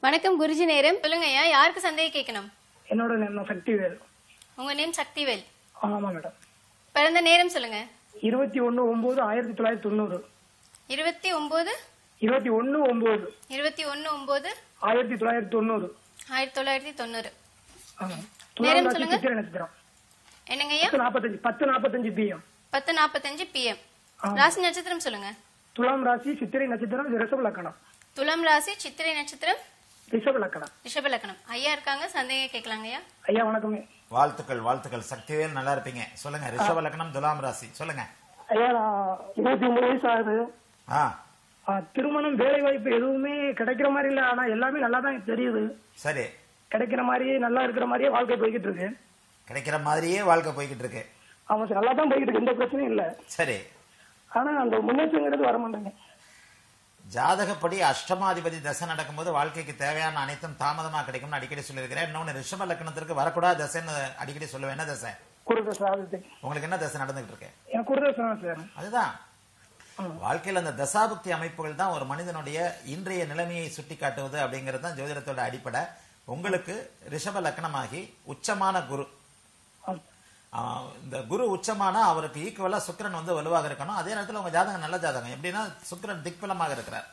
வணக்கம் குருஜி நேரம் சொல்லுங்க ஐயா யாருக்கு சந்தேகம் கேட்கணும் என்னோட நேம் சக்திவேல் உங்க நேம் சக்திவேல் ஆமா மேடம் பிறந்த நேரம் சொல்லுங்க இருபத்தி ஒன்னு ஒன்பது ஆயிரத்தி தொள்ளாயிரத்தி தொண்ணூறு இருபத்தி ஒன்பது இருபத்தி ஒன்னு ஒன்பது இருபத்தி ஒன்னு ஒன்பது ஆயிரத்தி தொள்ளாயிரத்தி தொண்ணூறு ஆயிரத்தி தொள்ளாயிரத்தி தொண்ணூறு ஆமா. நேரம் துலாம் ராசி சொல்லுங்க. சித்திரை நட்சத்திரம் என்னங்க ஐயா பத்து நாற்பத்தஞ்சு பத்து நாற்பத்தஞ்சு பிஎம் பத்து நாற்பத்தஞ்சு பிஎம் ஆ. ராசி நட்சத்திரம் சொல்லுங்க துலாம் ராசி சித்திரை நட்சத்திரம் ரிஷப லக்கணம் துலாம் ராசி சித்திரை நட்சத்திரம் ரிஷப லக்கணம் ரிஷப லக்னம் ஐயா இருக்காங்க சந்தேகம் கேட்கலாங்க ஐயா ஐயா வணக்கமே வாழ்த்துக்கள் வாழ்த்துக்கள் சக்திவேல் நல்லா இருப்பீங்க சொல்லுங்க ரிஷப லக்னம் துலாம் ராசி சொல்லுங்க ஐயா நான் இருபத்தி ஒன்பது வயசு ஆகுது ஆ ஆ, திருமணம் வேலை வாய்ப்பு எதுவுமே கிடைக்கிற மாதிரி இல்ல ஆனா எல்லாமே நல்லா தான் தெரியுது சரி கிடைக்கிற மாதிரியே நல்லா இருக்கிற மாதிரியே வாழ்க்கை போய்கிட்டு இருக்கு கிடைக்கிற மாதிரியே வாழ்க்கை போய்கிட்டு இருக்கு ஆமா சார் நல்லா தான் போய்கிட்டு இருக்கு எந்த பிரச்சனையும் இல்ல சரி ஆனா அந்த முன்னேற்றங்கிறது வர மாட்டேங்க ஜாதகப்படி அஷ்டமாதிபதி தசை நடக்கும்போது வாழ்க்கைக்கு தேவையான அனைத்தும் தாமதமா கிடைக்கும்னு அடிக்கடி சொல்லியிருக்கிறேன் இன்னொன்னு ரிஷப லக்னத்திற்கு வரக்கூடாத தசைன்னு அடிக்கடி சொல்லுவேன் என்ன தசை குருதசை ஆகுது உங்களுக்கு என்ன தசை நடந்துகிட்டு இருக்கு எனக்கு குருதசை தான் சார் அதுதான் வாழ்க்கையில் அந்த தசாபுக்தி அமைப்புகள் தான் ஒரு மனிதனுடைய இன்றைய நிலைமையை சுட்டி காட்டுவது அப்படிங்கிறது தான் ஜோதிடத்தோட அடிப்படை உங்களுக்கு ரிஷப லக்னமாகி உச்சமான குரு ஆஹ் இந்த குரு உச்சமானா அவருக்கு ஈக்குவலா சுக்கிரன் வந்து வலுவாக இருக்கணும் அதே நேரத்தில் உங்க ஜாதகம் நல்ல ஜாதகம் எப்படின்னா சுக்கிரன் திக்பலமாக இருக்கிறார்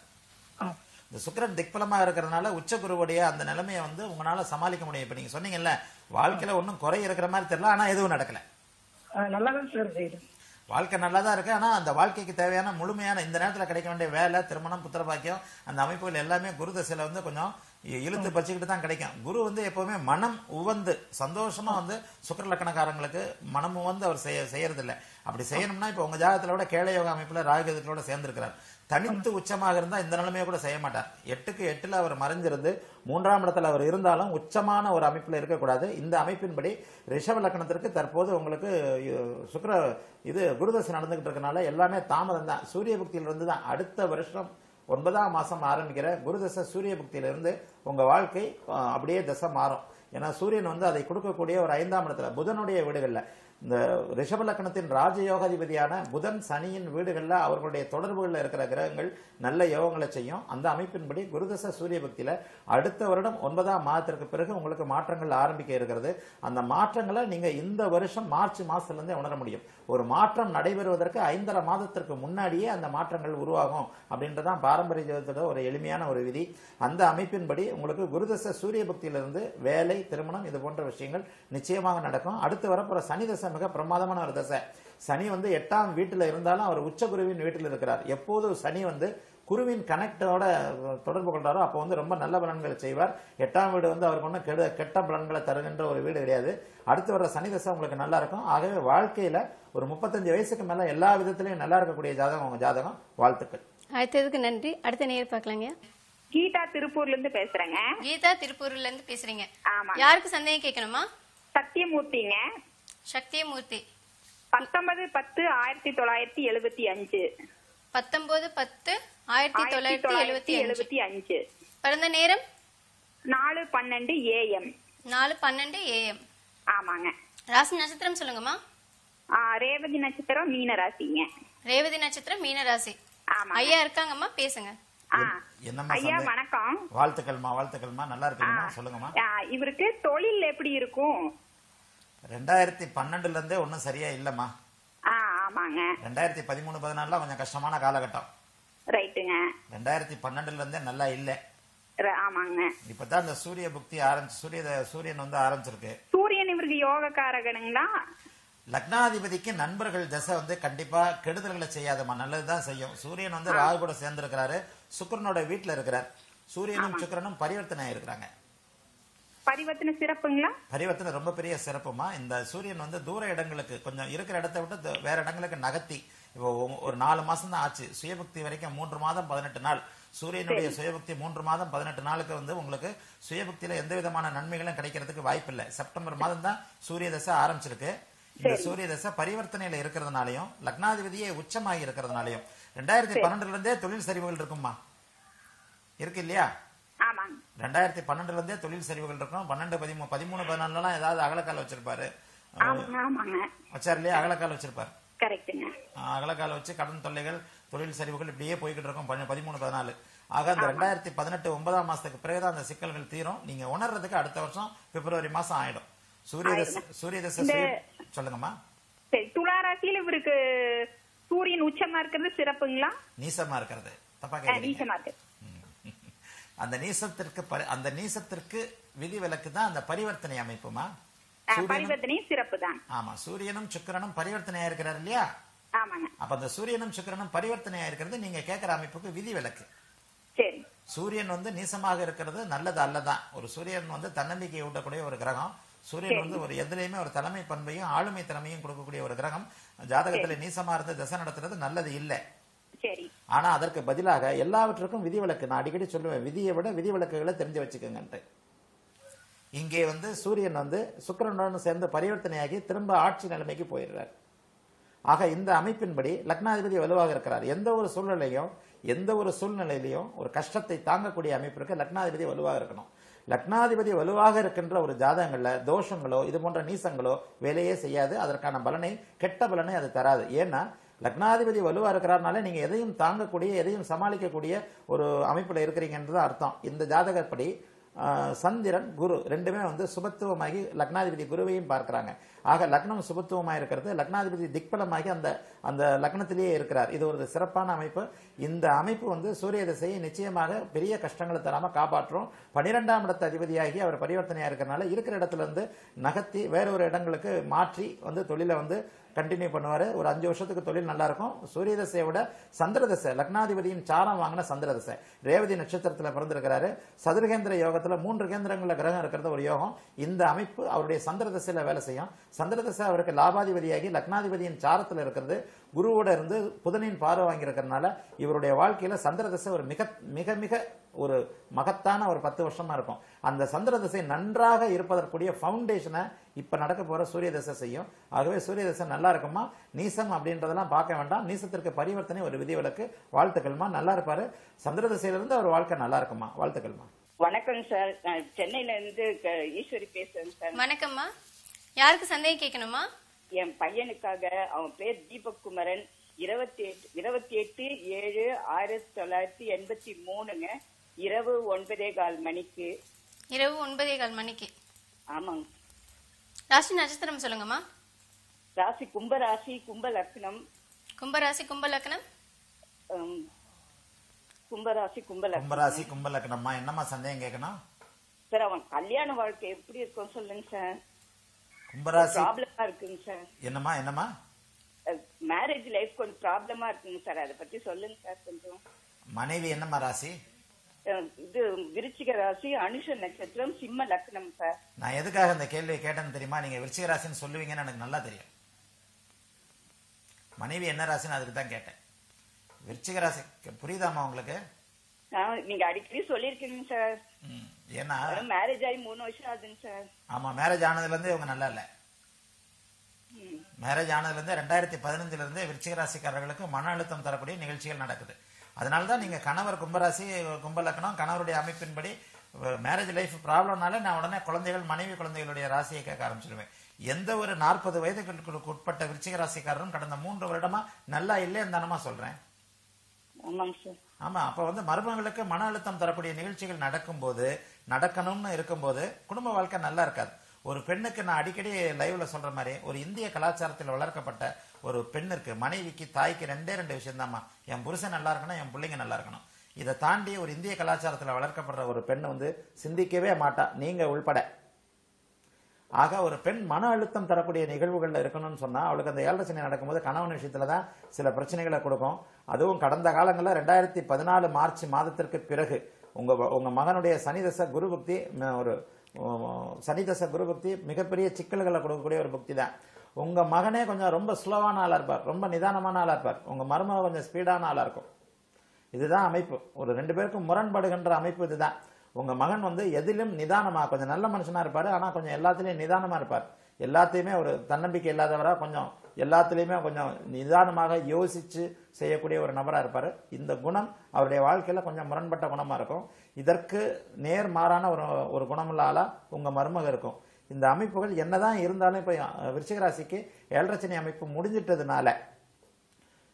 இந்த சுக்கிரன் திக்பலமாக இருக்கிறதுனால உச்ச குருவுடைய அந்த நிலைமையை வந்து உங்களால சமாளிக்க முடியும் இப்ப நீங்க சொன்னீங்கல்ல வாழ்க்கையில ஒன்றும் குறை இருக்கிற மாதிரி தெரியல ஆனா எதுவும் நடக்கல நல்லா தான் சார் செய்யுது வாழ்க்கை நல்லா தான் இருக்கு ஆனா அந்த வாழ்க்கைக்கு தேவையான முழுமையான இந்த நேரத்துல கிடைக்க வேண்டிய வேலை திருமணம் புத்திரபாக்கியம் அந்த அமைப்புகள் எல்லாமே குரு தசையில வந்து கொஞ்சம் இ- இழுத்து பறிச்சுக்கிட்டு தான் கிடைக்கும் குரு வந்து எப்பவுமே மனம் உவந்து சந்தோஷமா வந்து சுக்கர லக்கணக்காரங்களுக்கு மனம் உவந்து அவர் செய்ய செய்யறது இல்ல அப்படி செய்யணும்னா இப்ப உங்க ஜாதகத்துல விட கேள யோக அமைப்புல ராகுகதத்தோட சேர்ந்திருக்கிறார் தனித்து உச்சமாக இருந்தா இந்த நிலைமையை கூட செய்ய மாட்டார் எட்டுக்கு எட்டுல அவர் மறைஞ்சிருந்து மூன்றாம் இடத்துல அவர் இருந்தாலும் உச்சமான ஒரு அமைப்புல இருக்கக்கூடாது இந்த அமைப்பின்படி ரிஷப லக்னத்திற்கு தற்போது உங்களுக்கு இ- சுக்கிர இது குருதசை நடந்துகிட்டு இருக்கனால எல்லாமே தாமதம் தான் சூரிய புக்தியிலிருந்து தான் அடுத்த வருஷம் ஒன்பதாம் மாசம் ஆரம்பிக்கிற குருதசை சூரிய புக்தியிலிருந்து உங்க வாழ்க்கை அஹ், அப்படியே தசை மாறும் ஏன்னா சூரியன் வந்து அதை கொடுக்கக்கூடிய ஒரு ஐந்தாம் இடத்துல புதனுடைய வீடுகள்ல இந்த ரிஷப லக்னத்தின் ராஜயோகாதிபதியான புதன் சனியின் வீடுகள்ல அவர்களுடைய தொடர்புகளில் இருக்கிற கிரகங்கள் நல்ல யோகங்களை செய்யும் அந்த அமைப்பின்படி குருதச சூரிய பக்தியில அடுத்த வருடம் ஒன்பதாம் மாதத்திற்கு பிறகு உங்களுக்கு மாற்றங்கள் ஆரம்பிக்க இருக்கிறது அந்த மாற்றங்களை நீங்க இந்த வருஷம் மார்ச் மாசத்துல இருந்தே உணர முடியும் ஒரு மாற்றம் நடைபெறுவதற்கு ஐந்தரை மாதத்திற்கு முன்னாடியே அந்த மாற்றங்கள் உருவாகும் அப்படின்றதான் பாரம்பரிய ஜோதிடத்தோட ஒரு எளிமையான ஒரு விதி அந்த அமைப்பின்படி உங்களுக்கு குருதச சூரிய பக்தியிலிருந்து வேலை திருமணம் இது போன்ற விஷயங்கள் நிச்சயமாக நடக்கும் அடுத்து வரப்போற சனி தசை மிக பிரமாதமான ஒரு தசை சனி வந்து எட்டாம் வீட்டில் இருந்தாலும் அவர் உச்ச குருவின் வீட்டில் இருக்கிறார் எப்போது சனி வந்து குருவின் கனெக்டோட தொடர்பு கொள்றாரோ அப்போ வந்து ரொம்ப நல்ல பலன்களை செய்வார் எட்டாம் வீடு வந்து அவருக்கு ஒன்றும் கெடு கெட்ட பலன்களை தருகின்ற ஒரு வீடு கிடையாது அடுத்து வர சனி தசை உங்களுக்கு நல்லா இருக்கும் ஆகவே வாழ்க்கையில ஒரு முப்பத்தஞ்சு வயசுக்கு மேல எல்லா விதத்திலையும் நல்லா இருக்கக்கூடிய ஜாதகம் உங்க ஜாதகம் வாழ்த்துக்கள் அடுத்ததுக்கு நன்றி அடுத்த நேர் பார்க்கலாங்க கீதா திருப்பூர்ல இருந்து பேசுறேங்க கீதா திருப்பூர்ல இருந்து பேசுறீங்க ஆமா யாருக்கு சந்தேகம் கேட்கணுமா சத்தியமூர்த்திங்க சக்தியமூர்த்தி பத்தொன்பது பத்து ஆயிரத்தி தொள்ளாயிரத்தி எழுபத்தி அஞ்சு பத்தொன்பது பத்து ஆயிரத்தி ஆயிரத்தி தொள்ளாயிரத்தி எழுபத்தி தொள்ளாயிரத்தி அஞ்சு எழுபத்தி அஞ்சு பிறந்த நேரம் நாலு பன்னெண்டு ஏஎம் நாலு பன்னெண்டு ஏஎம் ஆமாங்க ராசி நட்சத்திரம் சொல்லுங்கம்மா ஆ, ரேவதி நட்சத்திரம் மீன ராசிங்க ரேவதி நட்சத்திரம் மீன ராசி ஆமா ஐயா இருக்காங்கம்மா பேசுங்க ஆ. என்னம்மா ஐயா சந்தேகம்? வணக்கம் வாழ்த்துக்கள்மா வாழ்த்துக்கள்மா நல்லா இருக்கீங்கம்மா சொல்லுங்கம்மா ஆ, இவருக்கு தொழில் எப்படி இருக்கும் ரெண்டாயிரத்தி பன்னெண்டுல இருந்தே ஒன்றும் சரியா இல்லம்மா ஆ ஆமாங்க ரெண்டாயிரத்தி பதிமூணு பதினாலுல கொஞ்சம் கஷ்டமான காலகட்டம் ரைட்டுங்க ரெண்டாயிரத்தி பன்னெண்டுல இருந்தே நல்லா இல்லை ர- ஆமாங்க இப்பதான் இந்த சூரிய புக்தி ஆரம்பிச்சு சூரிய சூரியன் வந்து ஆரம்பிச்சிருக்கு சூரியன் இவருக்கு யோகக்காரகனுங்களா லக்னாதிபதிக்கு நண்பர்கள் தசை வந்து கண்டிப்பா கெடுதல்களை செய்யாதம்மா நல்லதுதான் செய்யும் சூரியன் வந்து ராகு கூட சேர்ந்து இருக்கிறாரு சுக்கிரனோட வீட்டுல இருக்கிறார் சூரியனும் சுக்கிரனும் பரிவர்த்தனை ஆயிருக்கிறாங்க பரிவர்த்தனை சிறப்புங்களா பரிவர்த்தனை ரொம்ப பெரிய சிறப்புமா இந்த சூரியன் வந்து தூர இடங்களுக்கு கொஞ்சம் இருக்கிற இடத்தை விட்டு த- வேற இடங்களுக்கு நகர்த்தி இப்போ ஒ- ஒரு நாலு மாசம் தான் ஆச்சு சுயபக்தி வரைக்கும் மூன்று மாதம் பதினெட்டு நாள் சூரியனுடைய சுயபக்தி மூன்று மாதம் பதினெட்டு நாளுக்கு வந்து உங்களுக்கு சுயபக்தியில எந்த விதமான நன்மைகளும் கிடைக்கிறதுக்கு வாய்ப்பில்லை செப்டம்பர் மாதம் தான் சூரிய தசை ஆரம்பிச்சிருக்கு இந்த சூரிய தசை பரிவர்த்தனையில இருக்கிறதுனாலையும் லக்னாதிபதியே உச்சமாகி இருக்கிறதுனாலையும் ரெண்டாயிரத்தி பன்னெண்டுல இருந்தே தொழில் சரிவுகள் இருக்குமா இருக்கு இல்லையா ஆமாங்க ரெண்டாயிரத்தி பன்னெண்டுல இருந்தே தொழில் சரிவுகள் இருக்கும் பன்னெண்டு பதிமூணு பதிமூணு பதினாலுலாம் ஏதாவது அகலக்கால் வச்சிருப்பாரு ஆமாங்க ஆமாங்க வச்சார் இல்லையா அகலக்கால் வச்சிருப்பாரு கரெக்டுங்க அஹ் அகலக்கால் வச்சு கடன் தொல்லைகள் தொழில் சரிவுகள் இப்படியே போய்கிட்டு இருக்கும் பதி- பதிமூணு பதினாலு ஆக அந்த ரெண்டாயிரத்தி பதினெட்டு ஒன்பதாம் மாசத்துக்கு பிறகுதான் அந்த சிக்கல்கள் தீரும் நீங்க உணர்றதுக்கு அடுத்த வருஷம் பிப்ரவரி மாசம் ஆயிடும் சூரிய தசை சூரிய தசை சுய- சொல்லுங்கம்மா சரி துலா ராசியில இவருக்கு சூரியன் உச்சமா இருக்கிறது சிறப்புங்களா நீசமா இருக்கிறது தப்பா அஹ், கேக்குறீங்க நீச்சமா இருக்கு அந்த நீசத்திற்கு பரி- அந்த நீசத்திற்கு விதிவிலக்கு தான் அந்த பரிவர்த்தனை அமைப்புமா அஹ், சூரியனும் பரிவர்த்தனையும் சிறப்பு தான் ஆமா சூரியனும் சுக்கிரனும் பரிவர்த்தனையா இருக்கிறார் இல்லையா ஆமாங்க அப்ப அந்த சூரியனும் சுக்கிரனும் பரிவர்த்தனையா இருக்கிறது நீங்க கேட்கிற அமைப்புக்கு விதிவிலக்கு சரி சூரியன் வந்து நீசமாக இருக்கிறது நல்லது அல்லதான் ஒரு சூரியன் வந்து தன்னம்பிக்கை ஊட்டக்கூடிய ஒரு கிரகம் சூரியன் வந்து ஒரு எதுலையுமே ஒரு தலைமை பண்பையும் ஆளுமை திறமையும் கொடுக்கக்கூடிய ஒரு கிரகம் ஜாதகத்துல நீசமா இருந்து தசை நடத்துறது நல்லது இல்லை சரி ஆனா அதற்கு பதிலாக எல்லாவற்றுக்கும் விதிவிலக்கு நான் அடிக்கடி சொல்லுவேன் விதியை விட விதிவிலக்குகளை தெரிஞ்சு வச்சுக்கோங்கன்ட்டு இங்கே வந்து சூரியன் வந்து சுக்கிரனுடன் சேர்ந்து பரிவர்த்தனையாகி திரும்ப ஆட்சி நிலைமைக்கு போயிடுறார் ஆக இந்த அமைப்பின்படி லக்னாதிபதி வலுவாக இருக்கிறார் எந்த ஒரு சூழ்நிலையும் எந்த ஒரு சூழ்நிலையிலையும் ஒரு கஷ்டத்தை தாங்கக்கூடிய அமைப்பிற்கு லக்னாதிபதி வலுவாக இருக்கணும் லக்னாதிபதி வலுவாக இருக்கின்ற ஒரு ஜாதகங்கள்ல தோஷங்களோ இது போன்ற நீசங்களோ வேலையே செய்யாது அதற்கான பலனை கெட்ட பலனை அது தராது ஏன்னா லக்னாதிபதி வலுவா இருக்கிறாருனால நீங்க எதையும் தாங்கக்கூடிய எதையும் சமாளிக்கக்கூடிய ஒரு அமைப்புல இருக்கிறீங்கன்றது அர்த்தம் இந்த ஜாதகப்படி ஆஹ், சந்திரன் குரு ரெண்டுமே வந்து சுபத்துவமாகி லக்னாதிபதி குருவையும் பார்க்கறாங்க ஆக லக்னம் சுபத்துவமாக இருக்கிறது லக்னாதிபதி திக்பலமாகி அந்த அந்த லக்னத்திலேயே இருக்கிறார் இது ஒரு சிறப்பான அமைப்பு இந்த அமைப்பு வந்து சூரிய திசையை நிச்சயமாக பெரிய கஷ்டங்களை தராம காப்பாற்றும் பனிரெண்டாம் இடத்து அதிபதியாகி அவர் பரிவர்த்தனையா இருக்கிறனால இருக்கிற இடத்துல இருந்து நகர்த்தி வேற ஒரு இடங்களுக்கு மாற்றி வந்து தொழிலை வந்து கண்டினியூ பண்ணுவாரு ஒரு அஞ்சு வருஷத்துக்கு தொழில் நல்லா இருக்கும் சூரிய தசையை விட சந்திர தசை லக்னாதிபதியின் சாரம் வாங்கின சந்திர தசை ரேவதி நட்சத்திரத்துல பிறந்திருக்கிறாரு சதுர்கேந்திர யோகத்துல மூன்று கேந்திரங்கள்ல கிரகம் இருக்கிறது ஒரு யோகம் இந்த அமைப்பு அவருடைய சந்திர தசையில வேலை செய்யும் சந்திர தசை அவருக்கு லாபாதிபதியாகி லக்னாதிபதியின் சாரத்துல இருக்கிறது குருவோட இருந்து புதனின் பார்வை வாங்கியிருக்கிறதுனால இவருடைய வாழ்க்கையில சந்திர தசை ஒரு மிக மிக மிக ஒரு மகத்தான ஒரு பத்து வருஷமா இருக்கும் அந்த சந்திர திசை நன்றாக இருப்பதற்குரிய ஃபவுண்டேஷனை இப்ப நடக்க போற சூரிய தசை செய்யும் ஆகவே சூரிய தசை நல்லா இருக்குமா நீசம் அப்படின்றதெல்லாம் பார்க்க வேண்டாம் நீசத்திற்கு பரிவர்த்தனை ஒரு விதிவிலக்கு வாழ்த்துக்கள்மா நல்லா இருப்பாரு சந்திர திசையில இருந்து அவர் வாழ்க்கை நல்லா இருக்குமா வாழ்த்துக்கள்மா வணக்கம் சார் நான் சென்னையில இருந்து க- ஈஸ்வரி பேசுறேன் சார் வணக்கம்மா யாருக்கு சந்தேகம் கேட்கணுமா என் பையனுக்காக அவன் பேர் தீபக் குமரன் இருபத்தி எட்டு இருபத்தி எட்டு ஏழு ஆயிரத்தி தொள்ளாயிரத்தி எண்பத்தி மூணுங்க இரவு ஒன்பதே கால் மணிக்கு இரவு ஒன்பதே கால் மணிக்கு ஆமாங்க ராசி நட்சத்திரம் சொல்லுங்கம்மா ராசி கும்பராசி கும்ப லக்னம் கும்பராசி கும்ப லக்னம் ஹம், கும்பராசி கும்ப லக்னம் கும்பராசி கும்பலக்கணம்மா என்னம்மா சந்தேகம் கேட்கணும் சார் அவன் கல்யாண வாழ்க்கை எப்படி இருக்கும் சொல்லுங்க சார் கும்பராசி ப்ராப்ளமா இருக்குங்க சார் என்னம்மா என்னம்மா மேரேஜ் லைஃப் கொஞ்சம் ப்ராப்ளமா இருக்குங்க சார் அதை பத்தி சொல்லுங்க சார் கொஞ்சம் மனைவி என்னம்மா ராசி அஹ் இது விருச்சிக ராசி அனுஷ நட்சத்திரம் சிம்ம லக்னம் சார் நான் எதுக்காக இந்த கேள்வியை கேட்டேன்னு தெரியுமா நீங்க விருச்சிக ராசின்னு சொல்லுவீங்கன்னு எனக்கு நல்லா தெரியும் மனைவி என்ன ராசின்னு அதுக்கு தான் கேட்டேன் விருச்சிக ராசி புரியுதாம்மா உங்களுக்கு நான் நீங்க அடிக்கடி சொல்லியிருக்கீங்க சார் ம், ஏன்னா மேரேஜ் ஆகி மூணு வருஷம் ஆகுதுங்க சார் ஆமா மேரேஜ் ஆனதுல இருந்தே இவங்க நல்லா இல்ல ம். மேரேஜ் ஆனதுல இருந்தே ரெண்டாயிரத்தி பதினஞ்சுல இருந்தே விருச்சிக ராசிக்காரர்களுக்கு மன அழுத்தம் தரக்கூடிய நிகழ்ச்சிகள் நடக்குது அதனால தான் நீங்க கணவர் கும்பராசி கும்பலக்கணம் கணவருடைய அமைப்பின்படி மேரேஜ் லைஃப் ப்ராப்ளம்னால நான் உடனே குழந்தைகள் மனைவி குழந்தைகளுடைய ராசியை கேட்க ஆரம்பிச்சிடுவேன் எந்த ஒரு நாற்பது வயதுகளுக்கு உட்பட்ட விருச்சிக ராசிக்காரரும் கடந்த மூன்று வருடமா நல்லா இல்லைன்னு தானமா சொல்றேன் ஆமாங்க சார் ஆமா அப்ப வந்து மருமகளுக்கு மன அழுத்தம் தரக்கூடிய நிகழ்ச்சிகள் நடக்கும்போது நடக்கணும்னு இருக்கும்போது குடும்ப வாழ்க்கை நல்லா இருக்காது ஒரு பெண்ணுக்கு நான் அடிக்கடி லைவ்ல சொல்ற மாதிரி ஒரு இந்திய கலாச்சாரத்தில் வளர்க்கப்பட்ட ஒரு பெண்ணிற்கு மனைவிக்கு தாய்க்கு ரெண்டே ரெண்டு விஷயம் என் புருஷன் நல்லா இருக்கணும் என் பிள்ளைங்க நல்லா இருக்கணும் இதை தாண்டி ஒரு இந்திய கலாச்சாரத்தில் வளர்க்கப்படுற ஒரு பெண் வந்து சிந்திக்கவே மாட்டா நீங்க உள்பட ஆக ஒரு பெண் மன அழுத்தம் தரக்கூடிய நிகழ்வுகள்ல இருக்கணும்னு சொன்னா அவளுக்கு அந்த ஏழரை சனி நடக்கும்போது கணவன் விஷயத்துல தான் சில பிரச்சனைகளை கொடுக்கும் அதுவும் கடந்த காலங்களில் ரெண்டாயிரத்தி பதினாலு மார்ச் மாதத்திற்கு பிறகு உங்க உங்க மகனுடைய சனிதச குரு புக்தி ம, ஒரு உம், சனிதச குரு புக்தி மிகப்பெரிய சிக்கல்களை கொடுக்கக்கூடிய ஒரு புக்தி தான் உங்க மகனே கொஞ்சம் ரொம்ப ஸ்லோவான ஆளா இருப்பார் ரொம்ப நிதானமான ஆளா இருப்பார் உங்க மருமக கொஞ்சம் ஸ்பீடான ஆளா இருக்கும் இதுதான் அமைப்பு ஒரு ரெண்டு பேருக்கும் முரண்படுகின்ற அமைப்பு இதுதான் உங்க மகன் வந்து எதிலும் நிதானமா கொஞ்சம் நல்ல மனுஷனா இருப்பாரு ஆனா கொஞ்சம் எல்லாத்துலயும் நிதானமா இருப்பார் எல்லாத்தையுமே ஒரு தன்னம்பிக்கை இல்லாதவரா கொஞ்சம் எல்லாத்துலயுமே கொஞ்சம் நிதானமாக யோசிச்சு செய்யக்கூடிய ஒரு நபரா இருப்பாரு இந்த குணம் அவருடைய வாழ்க்கையில கொஞ்சம் முரண்பட்ட குணமா இருக்கும் இதற்கு நேர்மாறான ஒரு ஒரு குணமுள்ள ஆளா உங்க மருமக இருக்கும் இந்த அமைப்புகள் என்னதான் இருந்தாலும் இப்ப அஹ், விருச்சிக ராசிக்கு ஏழரச்சனை அமைப்பு முடிஞ்சிட்டதுனால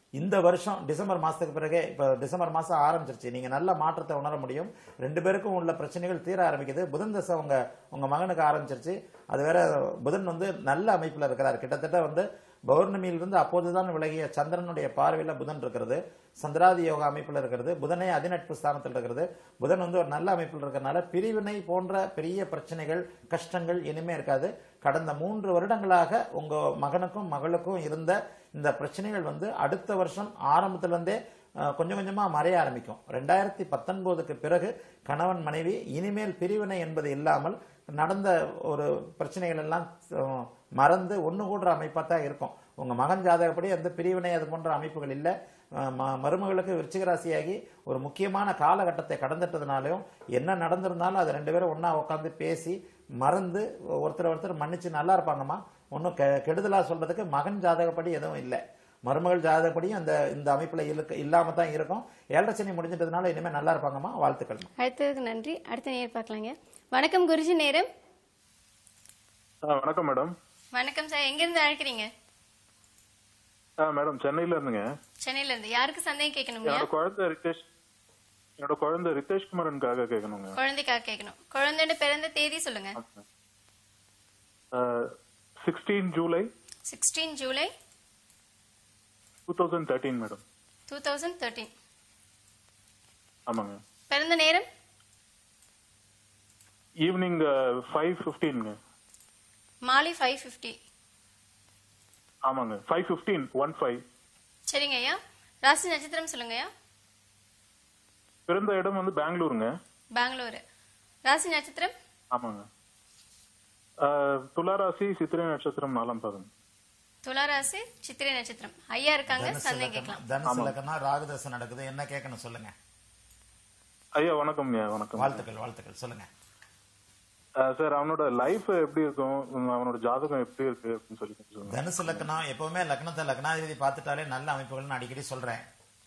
இந்த வருஷம் டிசம்பர் மாசத்துக்கு பிறகு இப்ப டிசம்பர் மாசம் ஆரம்பிச்சிருச்சு நீங்க நல்ல மாற்றத்தை உணர முடியும் ரெண்டு பேருக்கும் உள்ள பிரச்சனைகள் தீர ஆரம்பிக்குது புதன் தசை உங்க உங்க மகனுக்கு ஆரம்பிச்சிருச்சு அது வேற புதன் வந்து நல்ல அமைப்புல இருக்கிறார் கிட்டத்தட்ட வந்து பௌர்ணமியிலிருந்து அப்போதுதான் விலகிய சந்திரனுடைய பார்வையில புதன் இருக்கிறது சந்திராதி யோகா அமைப்புல இருக்கிறது புதனே அதிநட்பு ஸ்தானத்தில் இருக்கிறது புதன் வந்து ஒரு நல்ல அமைப்பில் இருக்கிறனால பிரிவினை போன்ற பெரிய பிரச்சனைகள் கஷ்டங்கள் இனிமே இருக்காது கடந்த மூன்று வருடங்களாக உங்க மகனுக்கும் மகளுக்கும் இருந்த இந்த பிரச்சனைகள் வந்து அடுத்த வருஷம் ஆரம்பத்துல இருந்தே அஹ், கொஞ்சம் கொஞ்சமா மறைய ஆரம்பிக்கும் ரெண்டாயிரத்தி பத்தொன்பதுக்கு பிறகு கணவன் மனைவி இனிமேல் பிரிவினை என்பது இல்லாமல் நடந்த ஒரு பிரச்சனைகள் எல்லாம் அஹ், மறந்து ஒண்ணு கூடுற அமைப்பா தான் இருக்கும் உங்க மகன் ஜாதகப்படி அந்த பிரிவினை அது போன்ற அமைப்புகள் இல்லை அஹ், ம- மருமகளுக்கு விருச்சிக ராசியாகி ஒரு முக்கியமான காலகட்டத்தை கடந்துட்டதுனாலையும் என்ன நடந்திருந்தாலும் அது ரெண்டு பேரும் ஒண்ணா உட்காந்து பேசி மறந்து ஒருத்தர் ஒருத்தர் மன்னிச்சு நல்லா இருப்பாங்கம்மா ஒன்றும் கெடுதலா சொல்றதுக்கு மகன் ஜாதகப்படி எதுவும் இல்லை மருமகள் ஜாதகப்படியும் அந்த இந்த அமைப்புல இருக்கு இல்லாம தான் இருக்கும் ஏழரை சனி முடிஞ்சிட்டதுனால இனிமே நல்லா இருப்பாங்கம்மா வாழ்த்துக்கள் அடுத்ததுக்கு நன்றி அடுத்த நேர் பார்க்கலாங்க வணக்கம் குருஜி நேரம் ஆ வணக்கம் மேடம் வணக்கம் சார் எங்கிருந்து அழைக்கிறீங்க ஆ மேடம் சென்னையில இருந்துங்க சென்னையில இருந்து யாருக்கு சந்தேகம் கேட்கணுங்க என்னோட குழந்தை ரித்தேஷ் என்னோட குழந்தை ரித்தேஷ் குமாரனுக்காக கேட்கணுங்க குழந்தைக்காக கேட்கணும் குழந்தையோட பிறந்த தேதி சொல்லுங்க sixteen July sixteen July two thousand thirteen madam two thousand thirteen ஆமாங்க பிறந்த நேரம் ஈவினிங் ஃபைவ் ஃபிஃப்டீனுங்க மாலை ஃபைவ் ஃபிஃப்டி ஆமாங்க ஃபைவ் ஃபிஃப்டீன் ஒன் ஃபைவ் சரிங்க ஐயா ராசி நட்சத்திரம் சொல்லுங்க ஐயா பிறந்த இடம் வந்து பெங்களூருங்க பெங்களூரு ராசி நட்சத்திரம் ஆமாங்க ஆ, துளாராசி சித்திரை நட்சத்திரம் நாலாம் பாதம் துளாராசி சித்திரை நட்சத்திரம் ஐயா இருக்காங்க தனுசு சந்தேகம் லக்கணம் கேட்கலாம் தனுசு லக்கணம் ராகுதசை நடக்குது என்ன கேட்கணும் சொல்லுங்க ஐயா வணக்கம்ங்க வணக்கம் வாழ்த்துக்கள் வாழ்த்துக்கள் சொல்லுங்க ஆ, சார் அவனோட லைஃப் எப்படி இருக்கும் உம், அவனோட ஜாதகம் எப்படி இருக்கு அப்படின்னு சொல்லி கொஞ்சம் சொல்லுங்க தனுசு லக்னம் எப்பவுமே லக்னத்தை லக்னாதிபதி பார்த்துட்டாலே நல்ல அமைப்புகள் நான் அடிக்கடி சொல்றேன்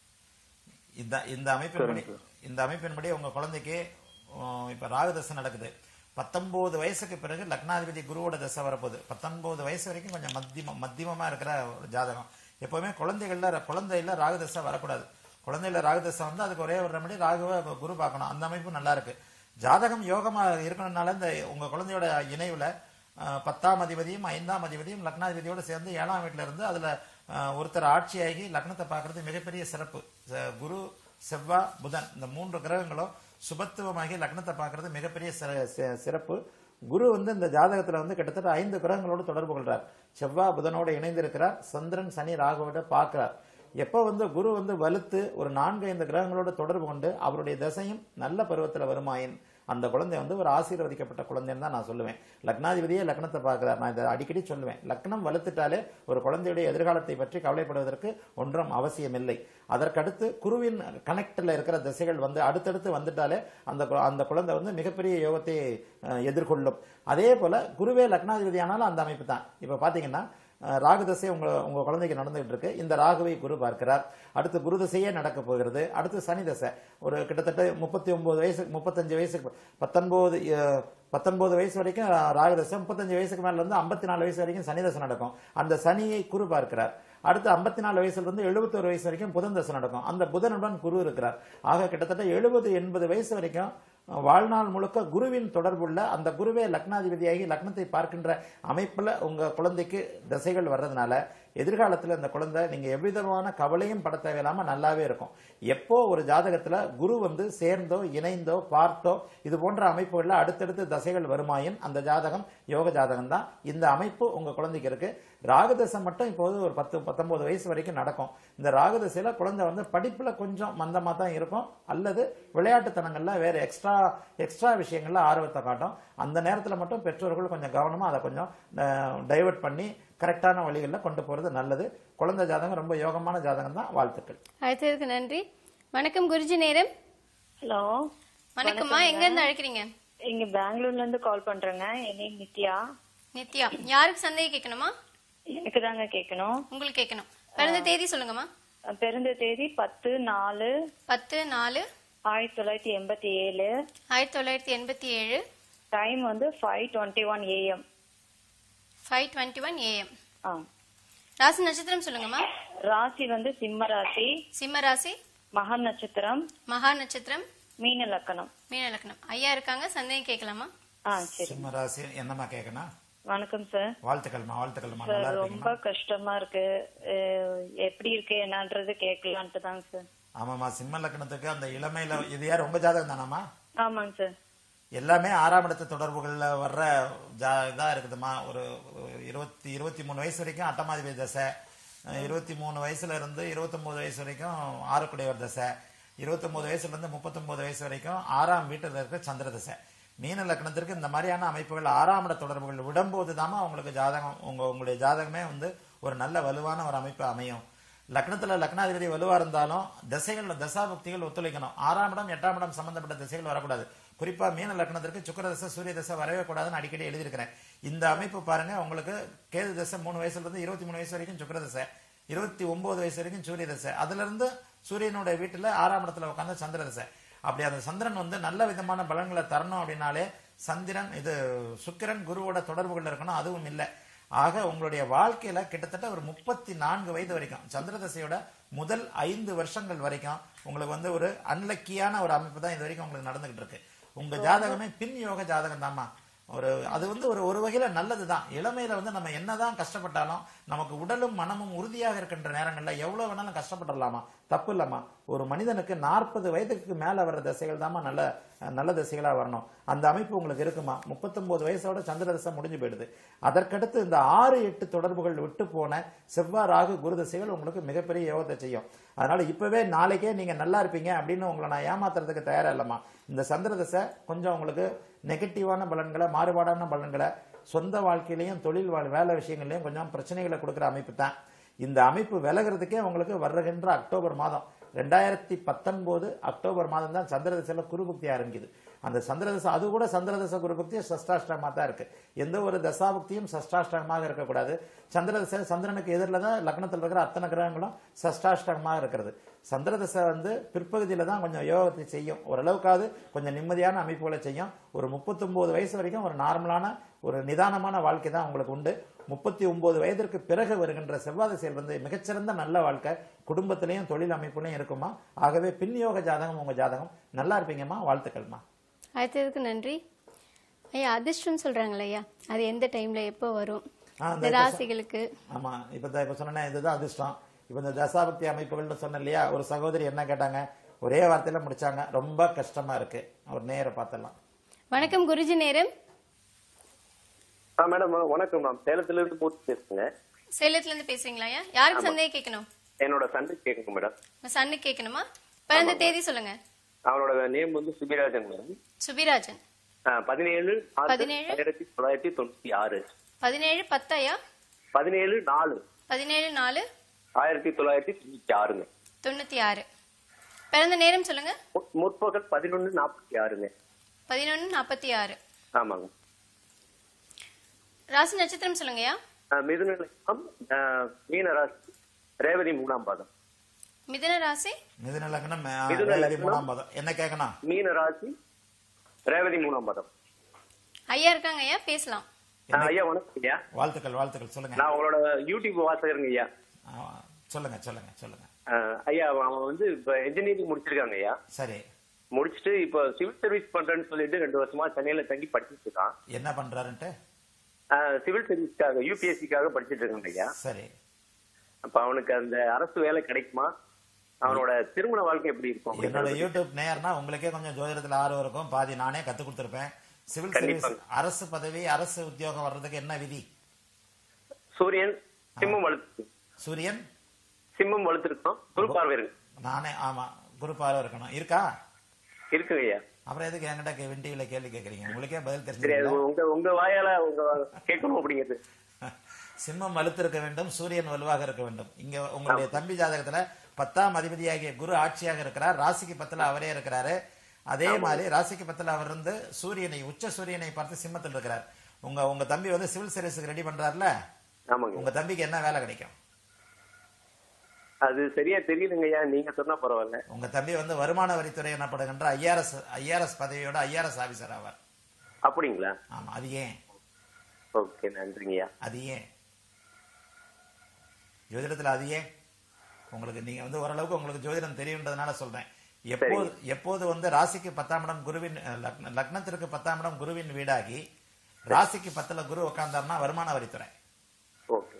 இந்த இந்த அமைப்பின்படி சரிங்க இந்த அமைப்பின்படி உங்க குழந்தைக்கு உம், இப்ப ராகுதசை நடக்குது பத்தொன்பது வயசுக்கு பிறகு லக்னாதிபதி குருவோட தசை வரப்போகுது பத்தொன்பது வயசு வரைக்கும் கொஞ்சம் மத்தியம மத்தியமமா இருக்கிற ஒரு ஜாதகம் எப்பவுமே குழந்தைகள்ல குழந்தையில ராகுதசை வரக்கூடாது குழந்தையில ராகுதசை வந்து அதுக்கு ஒரே ஒரு ரெமடி ராகுவை குரு பார்க்கணும் அந்த அமைப்பு நல்லா இருக்கு ஜாதகம் யோகமா இருக்கணும்னால இந்த உங்க குழந்தையோட இணைவுல அஹ், பத்தாம் அதிபதியும் ஐந்தாம் அதிபதியும் லக்னாதிபதியோட சேர்ந்து ஏழாம் வீட்டுல இருந்து அதுல அஹ், ஒருத்தர் ஆட்சியாகி லக்னத்தை பார்க்கறது மிகப்பெரிய சிறப்பு ச- குரு செவ்வாய் புதன் இந்த மூன்று கிரகங்களும் சுபத்துவமாகி லக்னத்தை பார்க்கறது மிகப்பெரிய சிற- சி- சிறப்பு குரு வந்து இந்த ஜாதகத்துல வந்து கிட்டத்தட்ட ஐந்து கிரகங்களோடு தொடர்பு கொள்றார் செவ்வாய் புதனோடு இணைந்து இருக்கிறார் சந்திரன் சனி ராகுவோட பார்க்கிறார் எப்போ வந்து குரு வந்து வலுத்து ஒரு நான்கு ஐந்து கிரகங்களோடு தொடர்பு கொண்டு அவருடைய தசையும் நல்ல பருவத்துல வருமாயின் அந்த குழந்தை வந்து ஒரு ஆசீர்வதிக்கப்பட்ட குழந்தைன்னு தான் நான் சொல்லுவேன் லக்னாதிபதியே லக்னத்தை பார்க்கிறார் நான் இதை அடிக்கடி சொல்லுவேன் லக்னம் வலுத்துட்டாலே ஒரு குழந்தையுடைய எதிர்காலத்தை பற்றி கவலைப்படுவதற்கு ஒன்றும் அவசியமில்லை அதற்கடுத்து குருவின் கனெக்டில் இருக்கிற திசைகள் வந்து அடுத்தடுத்து வந்துட்டாலே அந்த கு- அந்த குழந்தை வந்து மிகப்பெரிய யோகத்தை அஹ், எதிர்கொள்ளும் அதே போல குருவே லக்னாதிபதி ஆனாலும் அந்த அமைப்பு தான் இப்ப பாத்தீங்கன்னா அஹ், ராகு தசை உங்க உங்க குழந்தைக்கு நடந்துகிட்டு இருக்கு இந்த ராகுவை குரு பார்க்கிறார் அடுத்து குரு தசையே நடக்க போகிறது அடுத்து சனி தசை ஒரு கிட்டத்தட்ட முப்பத்தி ஒன்பது வயசு முப்பத்தஞ்சு வயசுக்கு பத்தொன்பது அஹ், பத்தொன்பது வயசு வரைக்கும் ராகு தசை முப்பத்தஞ்சு வயசுக்கு மேல இருந்து ஐம்பத்தி நாலு வயசு வரைக்கும் சனி தசை நடக்கும் அந்த சனியை குரு பார்க்கிறார் அடுத்து ஐம்பத்தி நாலு வயசுல இருந்து எழுபத்தொரு வயசு வரைக்கும் புதன் தசை நடக்கும் அந்த புதனுடன் குரு இருக்கிறார் ஆக கிட்டத்தட்ட எழுபது எண்பது வயசு வரைக்கும் வாழ்நாள் முழுக்க குருவின் தொடர்புள்ள அந்த குருவே லக்னாதிபதியாகி லக்னத்தை பார்க்கின்ற அமைப்புல உங்க குழந்தைக்கு திசைகள் வர்றதுனால எதிர்காலத்துல இந்த குழந்தை நீங்க எவ்விதமான கவலையும் பட தேவையில்லாம நல்லாவே இருக்கும் எப்போ ஒரு ஜாதகத்துல குரு வந்து சேர்ந்தோ இணைந்தோ பார்த்தோ இது போன்ற அமைப்புகள்ல அடுத்தடுத்து தசைகள் வருமாயின் அந்த ஜாதகம் யோக ஜாதகம் தான் இந்த அமைப்பு உங்க குழந்தைக்கு இருக்கு ராகுதசை மட்டும் இப்போது ஒரு பத்து பத்தொன்பது வயசு வரைக்கும் நடக்கும் இந்த ராகுதசையில குழந்தை வந்து படிப்புல கொஞ்சம் மந்தமா தான் இருக்கும் அல்லது விளையாட்டுத்தனங்கள்ல வேற எக்ஸ்ட்ரா எக்ஸ்ட்ரா விஷயங்கள்ல ஆர்வத்தை காட்டும் அந்த நேரத்துல மட்டும் பெற்றோர்கள் கொஞ்சம் கவனமா அதை கொஞ்சம் டைவர்ட் பண்ணி கரெக்டான வழிகளில் கொண்டு போறது நல்லது குழந்தை ஜாதகம் ரொம்ப யோகமான ஜாதகம் தான் வாழ்த்துக்கள் அழைத்ததற்கு நன்றி வணக்கம் குருஜி நேரம் ஹலோ வணக்கம்மா எங்க இருந்து அழைக்கிறீங்க இங்க பெங்களூர்ல இருந்து கால் பண்றேங்க என் நேம் நித்யா நித்யா யாருக்கு சந்தேகம் கேட்கணுமா எனக்கு தாங்க கேட்கணும் உங்களுக்கு கேட்கணும் பிறந்த தேதி சொல்லுங்கம்மா பிறந்த தேதி பத்து நாலு பத்து நாலு ஆயிரத்தி தொள்ளாயிரத்தி எண்பத்தி ஏழு ஆயிரத்தி தொள்ளாயிரத்தி எண்பத்தி ஏழு டைம் வந்து five twenty one AM five twenty one AM ஆ ராசி நட்சத்திரம் சொல்லுங்கம்மா ராசி வந்து சிம்ம ராசி சிம்ம ராசி மகா நட்சத்திரம் மகா நட்சத்திரம் மீன லக்கணம் மீன லக்னம் ஐயா இருக்காங்க சந்தேகம் கேட்கலாமா ஆ சரி சிம்ம ராசி என்னம்மா கேட்கணும் வணக்கம் சார் வாழ்த்துக்கள்மா வாழ்த்துக்கள்மா சார் நல்லா ரொம்ப இருக்கீங்களா கஷ்டமா இருக்கு அஹ், எப்படி இருக்கு என்னன்றது கேட்கலான்ட்டு தாங்க சார் ஆமாம்மா சிம்ம லக்னத்துக்கு அந்த இளமையில இது யார் உங்க ஜாதகம் தானாமா ஆமாங்க சார் எல்லாமே ஆறாம் இடத்து தொடர்புகள்ல வர்ற ஜா இதா இருக்குதுமா ஒரு ஒரு இருபத்தி இருபத்தி மூணு வயசு வரைக்கும் அட்டமாதிபதி தசை அஹ் இருபத்தி மூணு வயசுல இருந்து இருபத்தொன்பது வயசு வரைக்கும் ஆறுக்குடையவர் தசை இருபத்தொன்பது வயசுல இருந்து முப்பத்தொன்பது வயசு வரைக்கும் ஆறாம் வீட்டில் இருக்க சந்திர தசை மீன லக்னத்திற்கு இந்த மாதிரியான அமைப்புகள் ஆறாம் இட தொடர்புகள் விடும்போது தாமா உங்களுக்கு ஜாதகம் உங்க உங்களுடைய ஜாதகமே வந்து ஒரு நல்ல வலுவான ஒரு அமைப்பு அமையும் லக்னத்துல லக்னாதிபதி வலுவா இருந்தாலும் திசைகள் தசாபக்திகள் ஒத்துழைக்கணும் ஆறாம் இடம் எட்டாம் இடம் சம்பந்தப்பட்ட திசைகள் வரக்கூடாது குறிப்பா மீன லக்னத்திற்கு சுக்கிர தசை சூரிய தசை வரவே கூடாதுன்னு அடிக்கடி எழுதியிருக்கிறேன் இந்த அமைப்பு பாருங்க உங்களுக்கு கேது தசை மூணு வயசுல இருந்து இருபத்தி மூணு வயசு வரைக்கும் சுக்கிர தசை இருபத்தி ஒன்பது வயசு வரைக்கும் சூரிய தசை அதுல இருந்து சூரியனுடைய வீட்டுல ஆறாம் இடத்துல உட்கார்ந்து சந்திர தசை அப்படி அந்த சந்திரன் வந்து நல்ல விதமான பலன்களை தரணும் அப்படின்னாலே சந்திரன் இது சுக்கிரன் குருவோட தொடர்புகள் இருக்கணும் அதுவும் இல்லை ஆக உங்களுடைய வாழ்க்கையில கிட்டத்தட்ட ஒரு முப்பத்தி நான்கு வயது வரைக்கும் சந்திர தசையோட முதல் ஐந்து வருஷங்கள் வரைக்கும் உங்களுக்கு வந்து ஒரு அன்லக்கியான ஒரு அமைப்பு தான் இது வரைக்கும் உங்களுக்கு நடந்துகிட்டு இருக்கு உங்க ஜாதகமே பின் யோக ஜாதகம் தாம்மா ஒரு அது வந்து ஒரு ஒரு வகையில நல்லதுதான் இளமையில வந்து நம்ம என்னதான் கஷ்டப்பட்டாலும் நமக்கு உடலும் மனமும் உறுதியாக இருக்கின்ற நேரங்கள்ல எவ்வளவு வேணாலும் கஷ்டப்பட்டுடலாமா தப்பு இல்லம்மா ஒரு மனிதனுக்கு நாற்பது வயதுக்கு மேல வர்ற திசைகள் தாம்மா நல்ல நல்ல திசைகளா வரணும் அந்த அமைப்பு உங்களுக்கு இருக்குமா முப்பத்தொன்பது வயசோட சந்திர தசை முடிஞ்சு போயிடுது அதற்கடுத்து இந்த ஆறு எட்டு தொடர்புகள் விட்டு போன செவ்வாய் ராகு குரு திசைகள் உங்களுக்கு மிகப்பெரிய யோகத்தை செய்யும் அதனால இப்பவே நாளைக்கே நீங்க நல்லா இருப்பீங்க அப்படின்னு உங்களை நான் ஏமாத்துறதுக்கு தயாரா இல்லம்மா இந்த சந்திர தசை கொஞ்சம் உங்களுக்கு நெகட்டிவான பலன்களை மாறுபாடான பலன்களை சொந்த வாழ்க்கையிலையும் தொழில் வாழ் வேலை விஷயங்கள்லையும் கொஞ்சம் பிரச்சனைகளை கொடுக்குற அமைப்பு தான் இந்த அமைப்பு விலகிறதுக்கே உங்களுக்கு வருகின்ற அக்டோபர் மாதம் ரெண்டாயிரத்தி பத்தொன்பது அக்டோபர் மாதம் தான் சந்திரதசையில் குருபக்தி ஆரம்பிக்குது அந்த சந்திரதசை அது கூட சந்திரதசை குருபக்தி சஷ்டாஷ்டமாக தான் இருக்கு எந்த ஒரு தசாபக்தியும் சஷ்டாஷ்டமாக இருக்கக்கூடாது சந்திரதசை சந்திரனுக்கு எதிரில் தான் லக்னத்தில் இருக்கிற அத்தனை கிரகங்களும் சஷ்டாஷ்டமாக இருக்கிறது சந்திரதசை வந்து பிற்பகுதியில் தான் கொஞ்சம் யோகத்தை செய்யும் ஓரளவுக்காவது கொஞ்சம் நிம்மதியான அமைப்புகளை செய்யும் ஒரு முப்பத்தொன்பது வயசு வரைக்கும் ஒரு நார்மலான ஒரு நிதானமான வாழ்க்கை தான் உங்களுக்கு உண்டு முப்பத்தி ஒன்பது வயதிற்கு பிறகு வருகின்ற செவ்வாய் திசையில் வந்து மிகச்சிறந்த நல்ல வாழ்க்கை குடும்பத்திலையும் தொழில் அமைப்புலையும் இருக்குமா ஆகவே பின்யோக ஜாதகம் உங்க ஜாதகம் நல்லா இருப்பீங்கம்மா வாழ்த்துக்கள்மா அடுத்ததுக்கு நன்றி ஐயா அதிர்ஷ்டம் சொல்றாங்களே ஐயா அது எந்த டைம்ல எப்போ வரும் ஆ, இந்த இந்த ராசிகளுக்கு ஆமா இப்ப இந்த- இப்ப சொன்னேன் இதுதான் அதிர்ஷ்டம் இப்ப இந்த தசாபக்தி அமைப்புகள்னு சொன்னேன் இல்லையா ஒரு சகோதரி என்ன கேட்டாங்க ஒரே வார்த்தையில முடிச்சாங்க ரொம்ப கஷ்டமா இருக்கு ஒரு நேர பார்த்தலாம் வணக்கம் குருஜி நேரம் ஆ மேடம் வணக்கம் மேம் சேலத்துல இருந்து மூர்த்தி பேசுங்க சேலத்துல இருந்து பேசுறீங்களா ஐயா யாருக்கு சந்தேகம் கேட்கணும் என்னோட சண்டை கேட்குங்க மேடம் உங்க சன்னுக்கு கேட்கணுமா பிறந்த தேதி சொல்லுங்க அவனோட நேம் வந்து சுபிராஜன் மேடம் சுபிராஜன் ஆ, பதினேழு ஆறு பதினேழு? ஆயிரத்தி தொள்ளாயிரத்தி தொண்ணூத்தி ஆறு பதினேழு பத்து ஐயா பதினேழு நாலு பதினேழு நாலு ஆயிரத்தி தொள்ளாயிரத்தி தொண்ணூத்தி ஆறுங்க தொண்ணூத்தி ஆறு பிறந்த நேரம் சொல்லுங்க மு- முற்பகல் பதினொன்னு நாற்பத்தி ஆறுங்க பதினொன்னு நாற்பத்தி ஆறு ஆமாங்க ராசி நட்சத்திரம் சொல்லுங்கய்யா ஆ, மிதுன லக்னம், ஆ, மீன ராசி ரேவதி மூணாம் பாதம் மிதுன ராசி மிதுன லக்னம் ஆ, மிதுன ரேவதி லக்னம். மூணாம் பாதம் என்ன கேட்கணும் மீன ராசி ரேவதி மூணாம் பாதம் ஐயா இருக்காங்க ஐயா பேசலாம் ஆ, ஐயா வணக்கம் ஐயா வாழ்த்துக்கள் வாழ்த்துக்கள் சொல்லுங்க நான் உங்களோட யூடியூப் வாசகருங்க ஐயா ஆ, சொல்லுங்க சொல்லுங்க சொல்லுங்க ஆ, ஐயா அவன் வந்து இப்ப என்ஜினியரிங் முடிச்சிருக்காங்க ஐயா சரி முடிச்சுட்டு இப்போ சிவில் சர்வீஸ் பண்றேன்னு சொல்லிட்டு ரெண்டு வருஷமா சென்னையில தங்கி படிச்சிட்டு இருக்கான் என்ன பண்றாருன்ட்டு சிவில் சர்வீஸ்க்காக யூபிஎஸ்சிக்காக படிச்சிட்டு இருக்காங்க ஐயா சரி அப்ப அவனுக்கு அந்த அரசு வேலை கிடைக்குமா அவனோட திருமண வாழ்க்கை எப்படி இருக்கும் என்னோட யூடியூப் நேயர்னா உங்களுக்கே கொஞ்சம் ஜோதிடத்துல ஆர்வம் இருக்கும் பாதி நானே கத்து கொடுத்திருப்பேன் சிவில் சர்வீஸ் கண்டிப்பாங்க. அரசு பதவி அரசு உத்தியோகம் வர்றதுக்கு என்ன விதி சூரியன் சிம்மம் வலுத்து சூரியன் சிம்மம் வலுத்திருக்கோம் குரு பார்வை இருக்கு நானே ஆமா குரு பார்வை இருக்கணும் இருக்கா இருக்குங்க ஐயா அப்புறம் எதுக்கு என்கிட்ட கே- விண்டியில கேள்வி கேக்குறீங்க உங்களுக்கே பதில் சரி அது தெரிஞ்சது உங்க உங்க வாயால உங்க கேட்கணும் அப்படிங்கிறது சிம்மம் வலுத்திருக்க வேண்டும் சூரியன் வலுவாக இருக்க வேண்டும் இங்க உங்களுடைய தம்பி ஜாதகத்துல பத்தாம் அதிபதியாகிய குரு ஆட்சியாக இருக்கிறார் ராசிக்கு பத்துல அவரே இருக்கிறாரு அதே மாதிரி ராசிக்கு பத்துல அவர் இருந்து சூரியனை உச்ச சூரியனை பார்த்து சிம்மத்தில் இருக்கிறார் உங்க உங்க தம்பி வந்து சிவில் சர்வீஸுக்கு ரெடி பண்றாருல ஆமாங்க உங்க தம்பிக்கு என்ன வேலை கிடைக்கும் அது சரியா தெரியலங்க ஐயா நீங்க சொன்னா பரவாயில்ல உங்க தம்பி வந்து வருமான வரித்துறை எனப்படுகின்ற ஐஆர்எஸ் ஐஆர்எஸ் பதவியோட ஐஆர்எஸ் ஆபீசர் ஆவார் அப்படிங்களா ஆமா அது ஏன் ஓகே நன்றிங்க ஐயா அது ஏன் ஜோதிடத்துல அது ஏன் உங்களுக்கு நீங்க வந்து ஓரளவுக்கு உங்களுக்கு ஜோதிடம் தெரியுன்றதுனால சொல்றேன் எப்போது எப்போது வந்து ராசிக்கு பத்தாம் இடம் குருவின் அஹ், லக்ன- லக்னத்திற்கு பத்தாம் இடம் குருவின் வீடாகி ராசிக்கு பத்துல குரு உட்கார்ந்தாருன்னா வருமான வரித்துறை ஓகே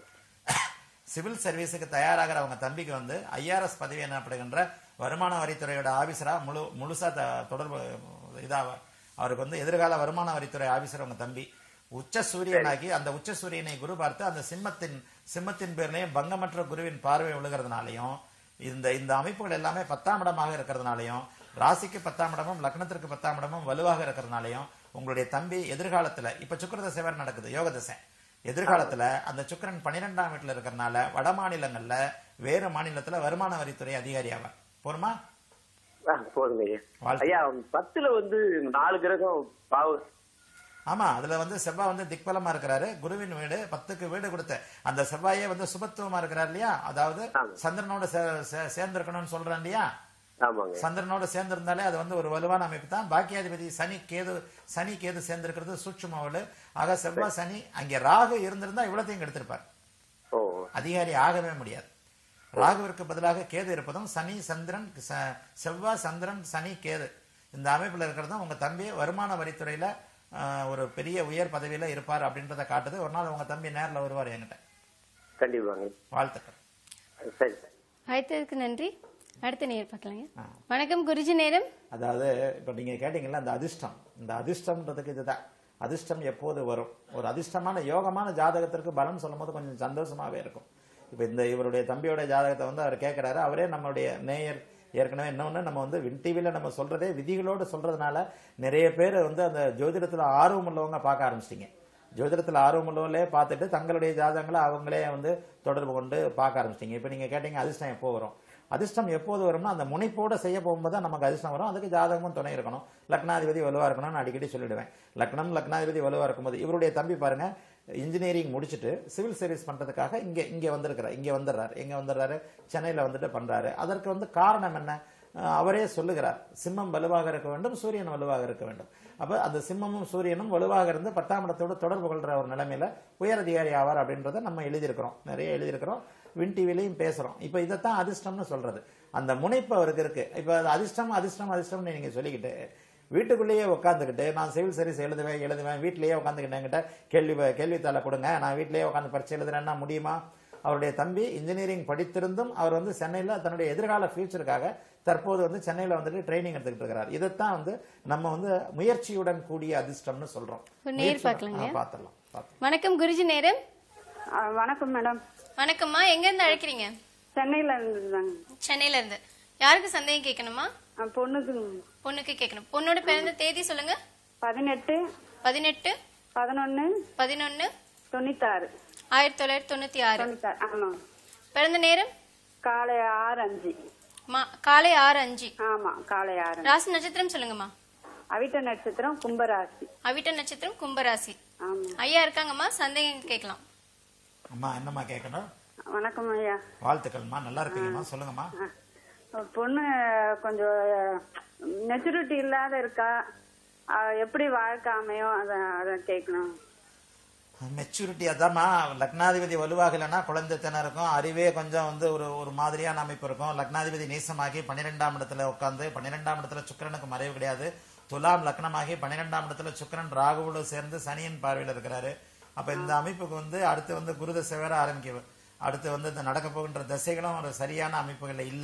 சிவில் சர்வீஸுக்கு தயாராகிற அவங்க தம்பிக்கு வந்து ஐஆர்எஸ் பதவி எனப்படுகின்ற வருமான வரித்துறையோட ஆபீசரா முழு முழுசா த- தொடர்பு இதா அவருக்கு வந்து எதிர்கால வருமான வரித்துறை ஆபீசர் அவங்க தம்பி உச்ச சூரியனாகி அந்த உச்ச சூரியனை குரு பார்த்து அந்த சிம்மத்தின் சிம்மத்தின் பேர்லயும் பங்கமற்ற குருவின் பார்வை விழுகிறதுனாலையும் இந்த இந்த அமைப்புகள் எல்லாமே பத்தாம் இடமாக இருக்கிறதுனாலையும் ராசிக்கு பத்தாம் இடமும் லக்னத்திற்கு பத்தாம் இடமும் வலுவாக இருக்கிறதுனாலையும் உங்களுடைய தம்பி எதிர்காலத்துல இப்ப சுக்கிரதசை வேற நடக்குது யோக தசை எதிர்காலத்துல அந்த சுக்கிரன் பன்னிரெண்டாம் வீட்டுல இருக்கிறனால வட மாநிலங்கள்ல வேறு மாநிலத்துல வருமான வரித்துறை அதிகாரி ஆவார் போருமா ஆ, போதுங்க ஐயா வாழ்த்து. ஐயா பத்துல வந்து நாலு கிரகம் பாவு ஆமா அதுல வந்து செவ்வாய் வந்து திக்பலமா இருக்கிறாரு குருவின் வீடு பத்துக்கு வீடு கொடுத்த அந்த செவ்வாயே வந்து சுபத்துவமா இருக்கிறார் இல்லையா அதாவது ஆமா. சந்திரனோட சே- சே- சேர்ந்திருக்கணும்னு சொல்றேன் இல்லையா ஆமாங்க சந்திரனோட சேர்ந்திருந்தாலே அது வந்து ஒரு வலுவான அமைப்பு தான் பாக்கியாதிபதி சனி கேது சனி கேது சேர்ந்திருக்கிறது சூட்சுமவளு ஆக செவ்வாய் சனி அங்கே ராகு இருந்திருந்தா இவ்வளத்தையும் கெடுத்திருப்பார் ஓ அதிகாரி ஆகவே முடியாது ராகுவிற்கு பதிலாக கேது இருப்பதும் சனி சந்திரன் ச- செவ்வாய் சந்திரன் சனி கேது இந்த அமைப்புல இருக்கிறதும் உங்க தம்பி வருமான வரித்துறையில ஆஹ், ஒரு பெரிய உயர் பதவியில இருப்பார் அப்படின்றத காட்டுது ஒரு நாள் உங்க தம்பி நேர்ல வருவார் என்கிட்ட கண்டிப்பாங்க வாழ்த்துக்கள் சரி சரி அழைத்ததுக்கு நன்றி அடுத்த நேர் பார்க்கலாங்க வணக்கம் குருஜி நேரம் அதாவது இப்ப நீங்க கேட்டீங்கல்ல அந்த அதிர்ஷ்டம் இந்த அதிர்ஷ்டம்ன்றதுக்கு இதுதான் அதிர்ஷ்டம் எப்போது வரும் ஒரு அதிர்ஷ்டமான யோகமான ஜாதகத்திற்கு பலம் சொல்லும்போது கொஞ்சம் சந்தோஷமாவே இருக்கும் இப்ப இந்த இவருடைய தம்பியோட ஜாதகத்தை வந்து அவர் கேட்கிறாரு அவரே நம்மளுடைய நேயர் ஏற்கனவே இன்னொன்னு நம்ம வந்து வின் டிவில நம்ம சொல்றதே விதிகளோடு சொல்றதுனால நிறைய பேர் வந்து அந்த ஜோதிடத்துல ஆர்வம் உள்ளவங்க பார்க்க ஆரம்பிச்சிட்டீங்க ஜோதிடத்துல ஆர்வம் உள்ளவங்களே பார்த்துட்டு தங்களுடைய ஜாதகங்களை அவங்களே வந்து தொடர்பு கொண்டு பார்க்க ஆரம்பிச்சிட்டீங்க இப்ப நீங்க கேட்டீங்க அதிர்ஷ்டம் எப்போ வரும் அதிர்ஷ்டம் எப்போது வரும்னா அந்த முனைப்போட செய்ய போகும்போது தான் நமக்கு அதிர்ஷ்டம் வரும் அதுக்கு ஜாதகமும் துணை இருக்கணும் லக்னாதிபதி வலுவா இருக்கணும்னு அடிக்கடி சொல்லிடுவேன் லக்னம் லக்னாதிபதி வலுவா இருக்கும்போது இவருடைய தம்பி பாருங்க இன்ஜினியரிங் முடிச்சுட்டு சிவில் சர்வீஸ் பண்றதுக்காக இங்க இங்க வந்திருக்கிறார் இங்க வந்துடுறாரு இங்க வந்துடுறாரு சென்னையில வந்துட்டு பண்றாரு அதற்கு வந்து காரணம் என்ன அஹ் அவரே சொல்லுகிறார் சிம்மம் வலுவாக இருக்க வேண்டும் சூரியன் வலுவாக இருக்க வேண்டும் அப்ப அந்த சிம்மமும் சூரியனும் வலுவாக இருந்து பத்தாம் இடத்தோடு தொடர்பு கொள்ற ஒரு நிலைமையில உயர் அதிகாரி ஆவார் அப்படின்றத நம்ம எழுதியிருக்கிறோம் நிறைய எழுதியிருக்கிறோம் வின் டிவிலையும் பேசுறோம் இப்ப இதைத்தான் அதிர்ஷ்டம்னு சொல்றது அந்த முனைப்பு அவருக்கு இருக்கு இப்ப அது அதிர்ஷ்டம் அதிர்ஷ்டம் அதிர்ஷ்டம்னு நீங்க சொல்லிக்கிட்டு வீட்டுக்குள்ளேயே உட்காந்துக்கிட்டு நான் சிவில் சர்வீஸ் எழுதுவேன் எழுதுவேன் வீட்டிலேயே உட்காந்துக்கிட்டு என்கிட்ட கேள்வி கேள்வித்தாளை கொடுங்க நான் வீட்டிலேயே உட்காந்து பரிச்சை எழுதுறேன்னா முடியுமா அவருடைய தம்பி இன்ஜினியரிங் படித்திருந்தும் அவர் வந்து சென்னையில தன்னுடைய எதிர்கால ஃபியூச்சருக்காக தற்போது வந்து சென்னையில வந்துட்டு ட்ரைனிங் எடுத்துக்கிட்டு இருக்கிறார் இதைத்தான் வந்து நம்ம வந்து முயற்சியுடன் கூடிய அதிர்ஷ்டம்னு சொல்றோம் ஒரு நேர் முயற்சியுடன்- பார்க்கலாங்க. ஆ, பார்த்துடலாம் பார்த்துடலாம். வணக்கம் குருஜி நேரம் வணக்கம் மேடம் வணக்கம்மா எங்க இருந்து அழைக்கிறீங்க சென்னையில இருந்துதாங்க சென்னையில இருந்து யாருக்கு சந்தேகம் கேட்கணுமா பொண்ணுக்கு பொண்ணுக்கு கேட்கணும் பொண்ணோட பிறந்த தேதி சொல்லுங்க பதினெட்டு பதினெட்டு பதினொன்னு பதினொன்னு தொண்ணூத்தாறு ஆயிரத்தி தொள்ளாயிரத்தி தொண்ணூத்தி ஆறு தொண்ணூத்தாறு ஆமா பிறந்த நேரம் காலை ஆறு அஞ்சு மா- காலை ஆறு அஞ்சு ஆமா காலை ஆறு அஞ்சு. ராசி நட்சத்திரம் சொல்லுங்கம்மா அவிட்ட நட்சத்திரம் கும்பராசி அவிட்ட நட்சத்திரம் கும்பராசி ஆமா ஐயா இருக்காங்கம்மா சந்தேகம் கேட்கலாம் அம்மா என்னம்மா கேட்கணும் வணக்கம் ஐயா வாழ்த்துக்கள்மா நல்லா இருக்கீங்கம்மா சொல்லுங்கம்மா ஒரு பொண்ணு கொஞ்சம் மெச்சூரிட்டி இல்லாத இருக்கா அஹ் எப்படி வாழ்க்கை அமையும் அத அத கேட்கணும் மெச்சூரிட்டி அதாம்மா லக்னாதிபதி வலுவாகலைன்னா குழந்தைத்தனம் இருக்கும் அறிவே கொஞ்சம் வந்து ஒரு ஒரு மாதிரியான அமைப்பு இருக்கும் லக்னாதிபதி நீசமாகி பன்னிரெண்டாம் இடத்துல உட்காந்து பன்னிரெண்டாம் இடத்துல சுக்கிரனுக்கு மறைவு கிடையாது துலாம் லக்னமாகி பன்னிரெண்டாம் இடத்துல சுக்கிரன் ராகுவோடு சேர்ந்து சனியின் பார்வையில் இருக்கிறாரு அப்ப இந்த அமைப்புக்கு வந்து அடுத்து வந்து குரு தசை வேற ஆரம்பிக்கும் அடுத்து வந்து இந்த நடக்க போகின்ற தசைகளும் ஒரு சரியான அமைப்புகள்ல இல்ல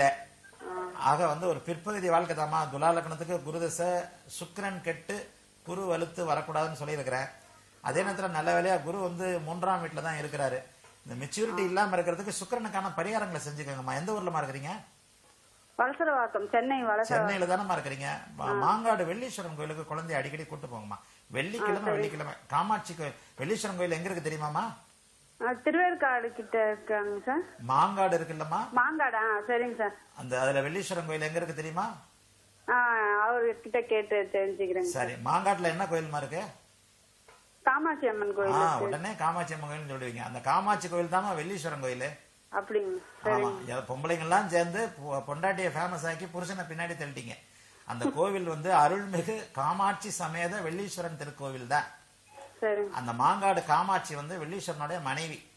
ஆக வந்து ஒரு பிற்பகுதி வாழ்க்கை தாமா துலா லக்னத்துக்கு குரு தசை சுக்கிரன் கெட்டு குரு வலுத்து வரக்கூடாதுன்னு சொல்லியிருக்கிறேன் அதே நேரத்துல நல்ல வேலையா குரு வந்து மூன்றாம் வீட்டுல தான் இருக்கிறாரு இந்த மெச்சூரிட்டி இல்லாம இருக்கிறதுக்கு சுக்கிரனுக்கான பரிகாரங்களை செஞ்சுக்கோங்கம்மா எந்த ஊர்லமா இருக்கிறீங்க வலசரவாக்கம் சென்னை வலசர சென்னையில தானமா இருக்கிறீங்க மா- மாங்காடு வெள்ளீஸ்வரன் கோயிலுக்கு குழந்தைய அடிக்கடி கூட்டு போங்கம்மா வெள்ளிக்கிழமை வெள்ளிக்கிழமை காமாட்சி கோயில் வெள்ளீஸ்வரன் கோயில் எங்க இருக்கு தெரியுமாமா அஹ் திருவேற்காடு கிட்ட இருக்காங்க சார் மாங்காடு இருக்குல்லம்மா மாங்காடா சரிங்க சார் அந்த அதுல வெள்ளீஸ்வரன் கோயில் எங்க இருக்கு தெரியுமா ஆஹ் அவர்கிட்ட கேட்டு தெரிஞ்சுக்கிறேங்க சரி மாங்காட்டுல என்ன கோயில்மா இருக்கு காமாட்சி அம்மன் ஆ கோயில் இருக்கு. உடனே காமாட்சி அம்மன் கோயில்னு சொல்லுவீங்க அந்த காமாட்சி கோயில் தாமா வெள்ளீஸ்வரன் கோயில் அப்படிங்க ஆமா எ- பொம்பளைங்க எல்லாம் சேர்ந்து பொ- பொண்டாட்டிய ஃபேமஸ் ஆக்கி புருஷனை பின்னாடி தள்ளிட்டீங்க அந்த கோவில் வந்து அருள்மிகு காமாட்சி சமேத வெள்ளீஸ்வரன் திருக்கோவில் தான் சரிங்க அந்த மாங்காடு காமாட்சி வந்து வெள்ளீஸ்வரனுடைய மனைவி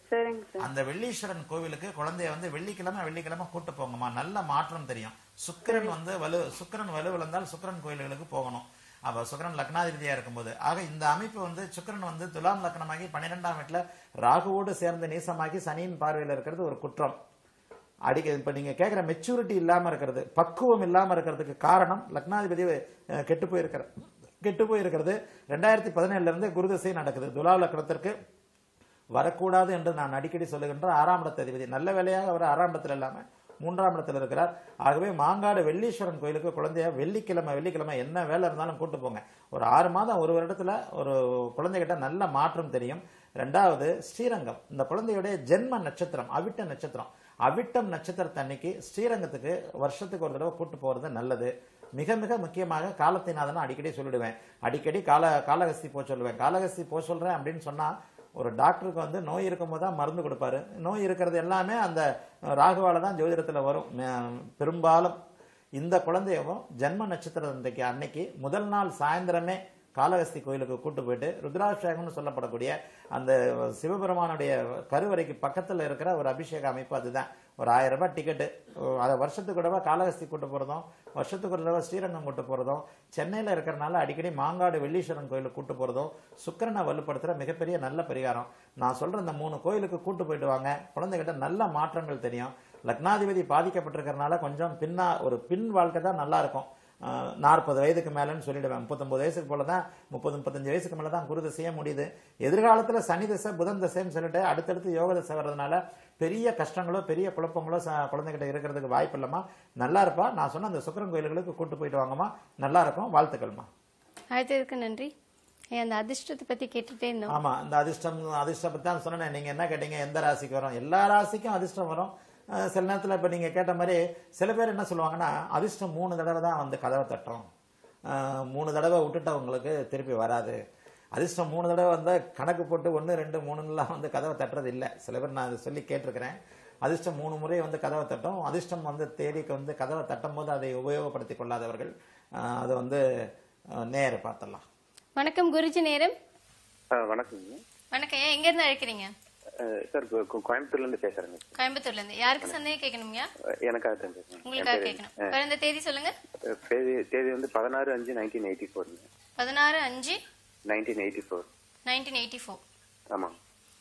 சரிங்க சார் அந்த வெள்ளீஸ்வரன் கோவிலுக்கு குழந்தைய வந்து வெள்ளிக்கிழமை வெள்ளிக்கிழமை கூட்டு போங்கம்மா நல்ல மாற்றம் தெரியும் சுக்கிரன் வந்து வலு சுக்கிரன் வலு விழுந்தால் சுக்கிரன் கோயில்களுக்கு போகணும் அப்ப சுக்கிரன் லக்னாதிபதியா இருக்கும்போது ஆக இந்த அமைப்பு வந்து சுக்கிரன் வந்து துலாம் லக்னமாகி பன்னிரெண்டாம் வீட்டுல ராகுவோடு சேர்ந்து நீசமாகி சனியின் பார்வையில் இருக்கிறது ஒரு குற்றம் அடிக்க இப்ப நீங்க கேக்குற மெச்சூரிட்டி இல்லாம இருக்கிறது பக்குவம் இல்லாம இருக்கிறதுக்கு காரணம் லக்னாதிபதி அஹ், கெட்டு போயிருக்கிற கெட்டு போயிருக்கிறது ரெண்டாயிரத்தி பதினேழுல இருந்து குருதசை நடக்குது துலா லக்னத்திற்கு வரக்கூடாது என்று நான் அடிக்கடி சொல்லுகின்ற ஆறாம் இடத்த அதிபதி நல்ல வேலையாக அவர் ஆறாம் இடத்துல இல்லாம மூன்றாம் இடத்துல இருக்கிறார் ஆகவே மாங்காடு வெள்ளீஸ்வரன் கோயிலுக்கு குழந்தைய வெள்ளிக்கிழமை வெள்ளிக்கிழமை என்ன வேலை இருந்தாலும் கூட்டு போங்க ஒரு ஆறு மாதம் ஒரு வருடத்துல ஒரு குழந்தைகிட்ட நல்ல மாற்றம் தெரியும் ரெண்டாவது ஸ்ரீரங்கம் இந்த குழந்தையுடைய ஜென்ம நட்சத்திரம் அவிட்ட நட்சத்திரம் அவிட்டம் நட்சத்திரத்தை அன்னைக்கு ஸ்ரீரங்கத்துக்கு வருஷத்துக்கு ஒரு தடவை கூட்டு போறது நல்லது மிக மிக முக்கியமாக காலத்தினாதான் அடிக்கடி சொல்லிடுவேன் அடிக்கடி கால காலகஸ்தி போக சொல்லுவேன் காலகஸ்தி போக சொல்றேன் அப்படின்னு சொன்னா ஒரு டாக்டருக்கு வந்து நோய் இருக்கும்போது தான் மருந்து கொடுப்பாரு நோய் இருக்கிறது எல்லாமே அந்த ராகுவால தான் ஜோதிடத்துல வரும் ம- பெரும்பாலும் இந்த குழந்தையவும் ஜென்ம நட்சத்திரம் அன்றைக்கு அன்னைக்கு முதல் நாள் சாயந்தரமே காளஹஸ்தி கோயிலுக்கு கூட்டு போயிட்டு ருத்ராபிஷேகம்னு சொல்லப்படக்கூடிய அந்த சிவபெருமானுடைய கருவறைக்கு பக்கத்துல இருக்கிற ஒரு அபிஷேக அமைப்பு அதுதான் ஒரு ஆயிரம் ரூபாய் டிக்கெட்டு அதை வருஷத்துக்கு ஒரு தடவை காளஹஸ்தி கூட்டு போறதும் வருஷத்துக்கு ஒரு தடவை ஸ்ரீரங்கம் கூட்டு போறதும் சென்னையில இருக்கிறனால அடிக்கடி மாங்காடு வெள்ளீஸ்வரன் கோயிலுக்கு கூட்டு போறதும் சுக்கிரனை வலுப்படுத்துற மிகப்பெரிய நல்ல பரிகாரம் நான் சொல்ற இந்த மூணு கோயிலுக்கு கூட்டு போயிட்டு வாங்க குழந்தைகிட்ட நல்ல மாற்றங்கள் தெரியும் லக்னாதிபதி பாதிக்கப்பட்டிருக்கிறனால கொஞ்சம் பின்னா ஒரு பின் வாழ்க்கை தான் நல்லா இருக்கும் நாற்பது வயதுக்கு மேலன்னு சொல்லிடுவேன் முப்பத்தொன்பது வயசுக்கு போல தான் முப்பது முப்பத்தஞ்சு வயசுக்கு மேல தான் குரு திசையே முடியுது எதிர்காலத்துல சனி திசை புதன் திசைன்னு சொல்லிட்டு அடுத்தடுத்து யோக திசை வர்றதுனால பெரிய கஷ்டங்களோ பெரிய குழப்பங்களோ ச- குழந்தைகிட்ட இருக்கிறதுக்கு வாய்ப்பு இல்லம்மா நல்லா இருப்பா நான் சொன்ன அந்த சுக்கிரன் கோயில்களுக்கு கூட்டு போயிட்டு வாங்கம்மா நல்லா இருக்கும் வாழ்த்துக்கள்மா அழைத்ததுக்கு நன்றி ஐயா அந்த அதிர்ஷ்டத்தை பத்தி கேட்டுட்டே இருந்தோம் ஆமா இந்த அதிர்ஷ்டம் அதிர்ஷ்டம் பத்தி தான் சொன்னேன் நீங்க என்ன கேட்டீங்க எந்த ராசிக்கு வரும் எல்லா ராசிக்கும் அதிர்ஷ்டம் வரும் அஹ் சில நேரத்துல இப்ப நீங்க கேட்ட மாதிரி சில பேர் என்ன சொல்லுவாங்கன்னா அதிர்ஷ்டம் மூணு தடவை தான் வந்து கதவை தட்டும் அஹ் மூணு தடவை விட்டுட்டவங்களுக்கு திருப்பி வராது அதிர்ஷ்டம் மூணு தடவை வந்து கணக்கு போட்டு ஒன்று ரெண்டு மூணுலாம் வந்து கதவை தட்டுறது இல்லை சில பேர் நான் அதை சொல்லி கேட்டிருக்கிறேன் அதிர்ஷ்டம் மூணு முறை வந்து கதவை தட்டும் அதிர்ஷ்டம் வந்து தேடிக்கு வந்து கதவை தட்டும் போது அதை உபயோகப்படுத்திக் கொள்ளாதவர்கள் அஹ் அதை வந்து அஹ் நேர பார்த்தலாம் வணக்கம் குருஜி நேரம் வணக்கங்க வணக்கம் ஐயா எங்க இருந்து அழைக்கிறீங்க சார் கோயம்புத்தூர்ல இருந்து பேசுறேங்க கோயம்புத்தூர்ல இருந்து யாருக்கு சந்தேகம் கேட்கணும்யா எனக்காக தான் பேசுறேன் உங்களுக்காக கேட்கணும் பிறந்த தேதி சொல்லுங்க தேதி தேதி வந்து பதினாறு அஞ்சு நைன்டீன் எயிட்டி ஃபோருங்க பதினாறு அஞ்சு nineteen eighty four nineteen eighty four ஆமாம்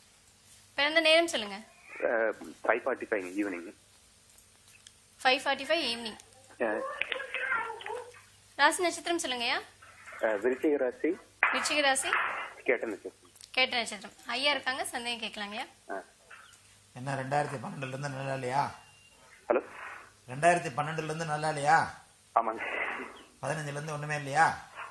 பிறந்த நேரம் சொல்லுங்க five forty five evening five forty five evening ராசி நட்சத்திரம் சொல்லுங்கய்யா விருச்சிக ராசி விருச்சிக ராசி கேட்ட நட்சத்திரம் கேட்ட நட்சத்திரம் ஐயா இருக்காங்க சந்தேகம் கேட்கலாங்கய்யா என்ன ரெண்டாயிரத்தி பன்னெண்டுல இருந்து நல்லா இல்லையா ஹலோ ரெண்டாயிரத்தி பன்னெண்டுல இருந்து நல்லா இல்லையா ஆமாங்க பதினஞ்சுல இருந்து ஒண்ணுமே இல்லையா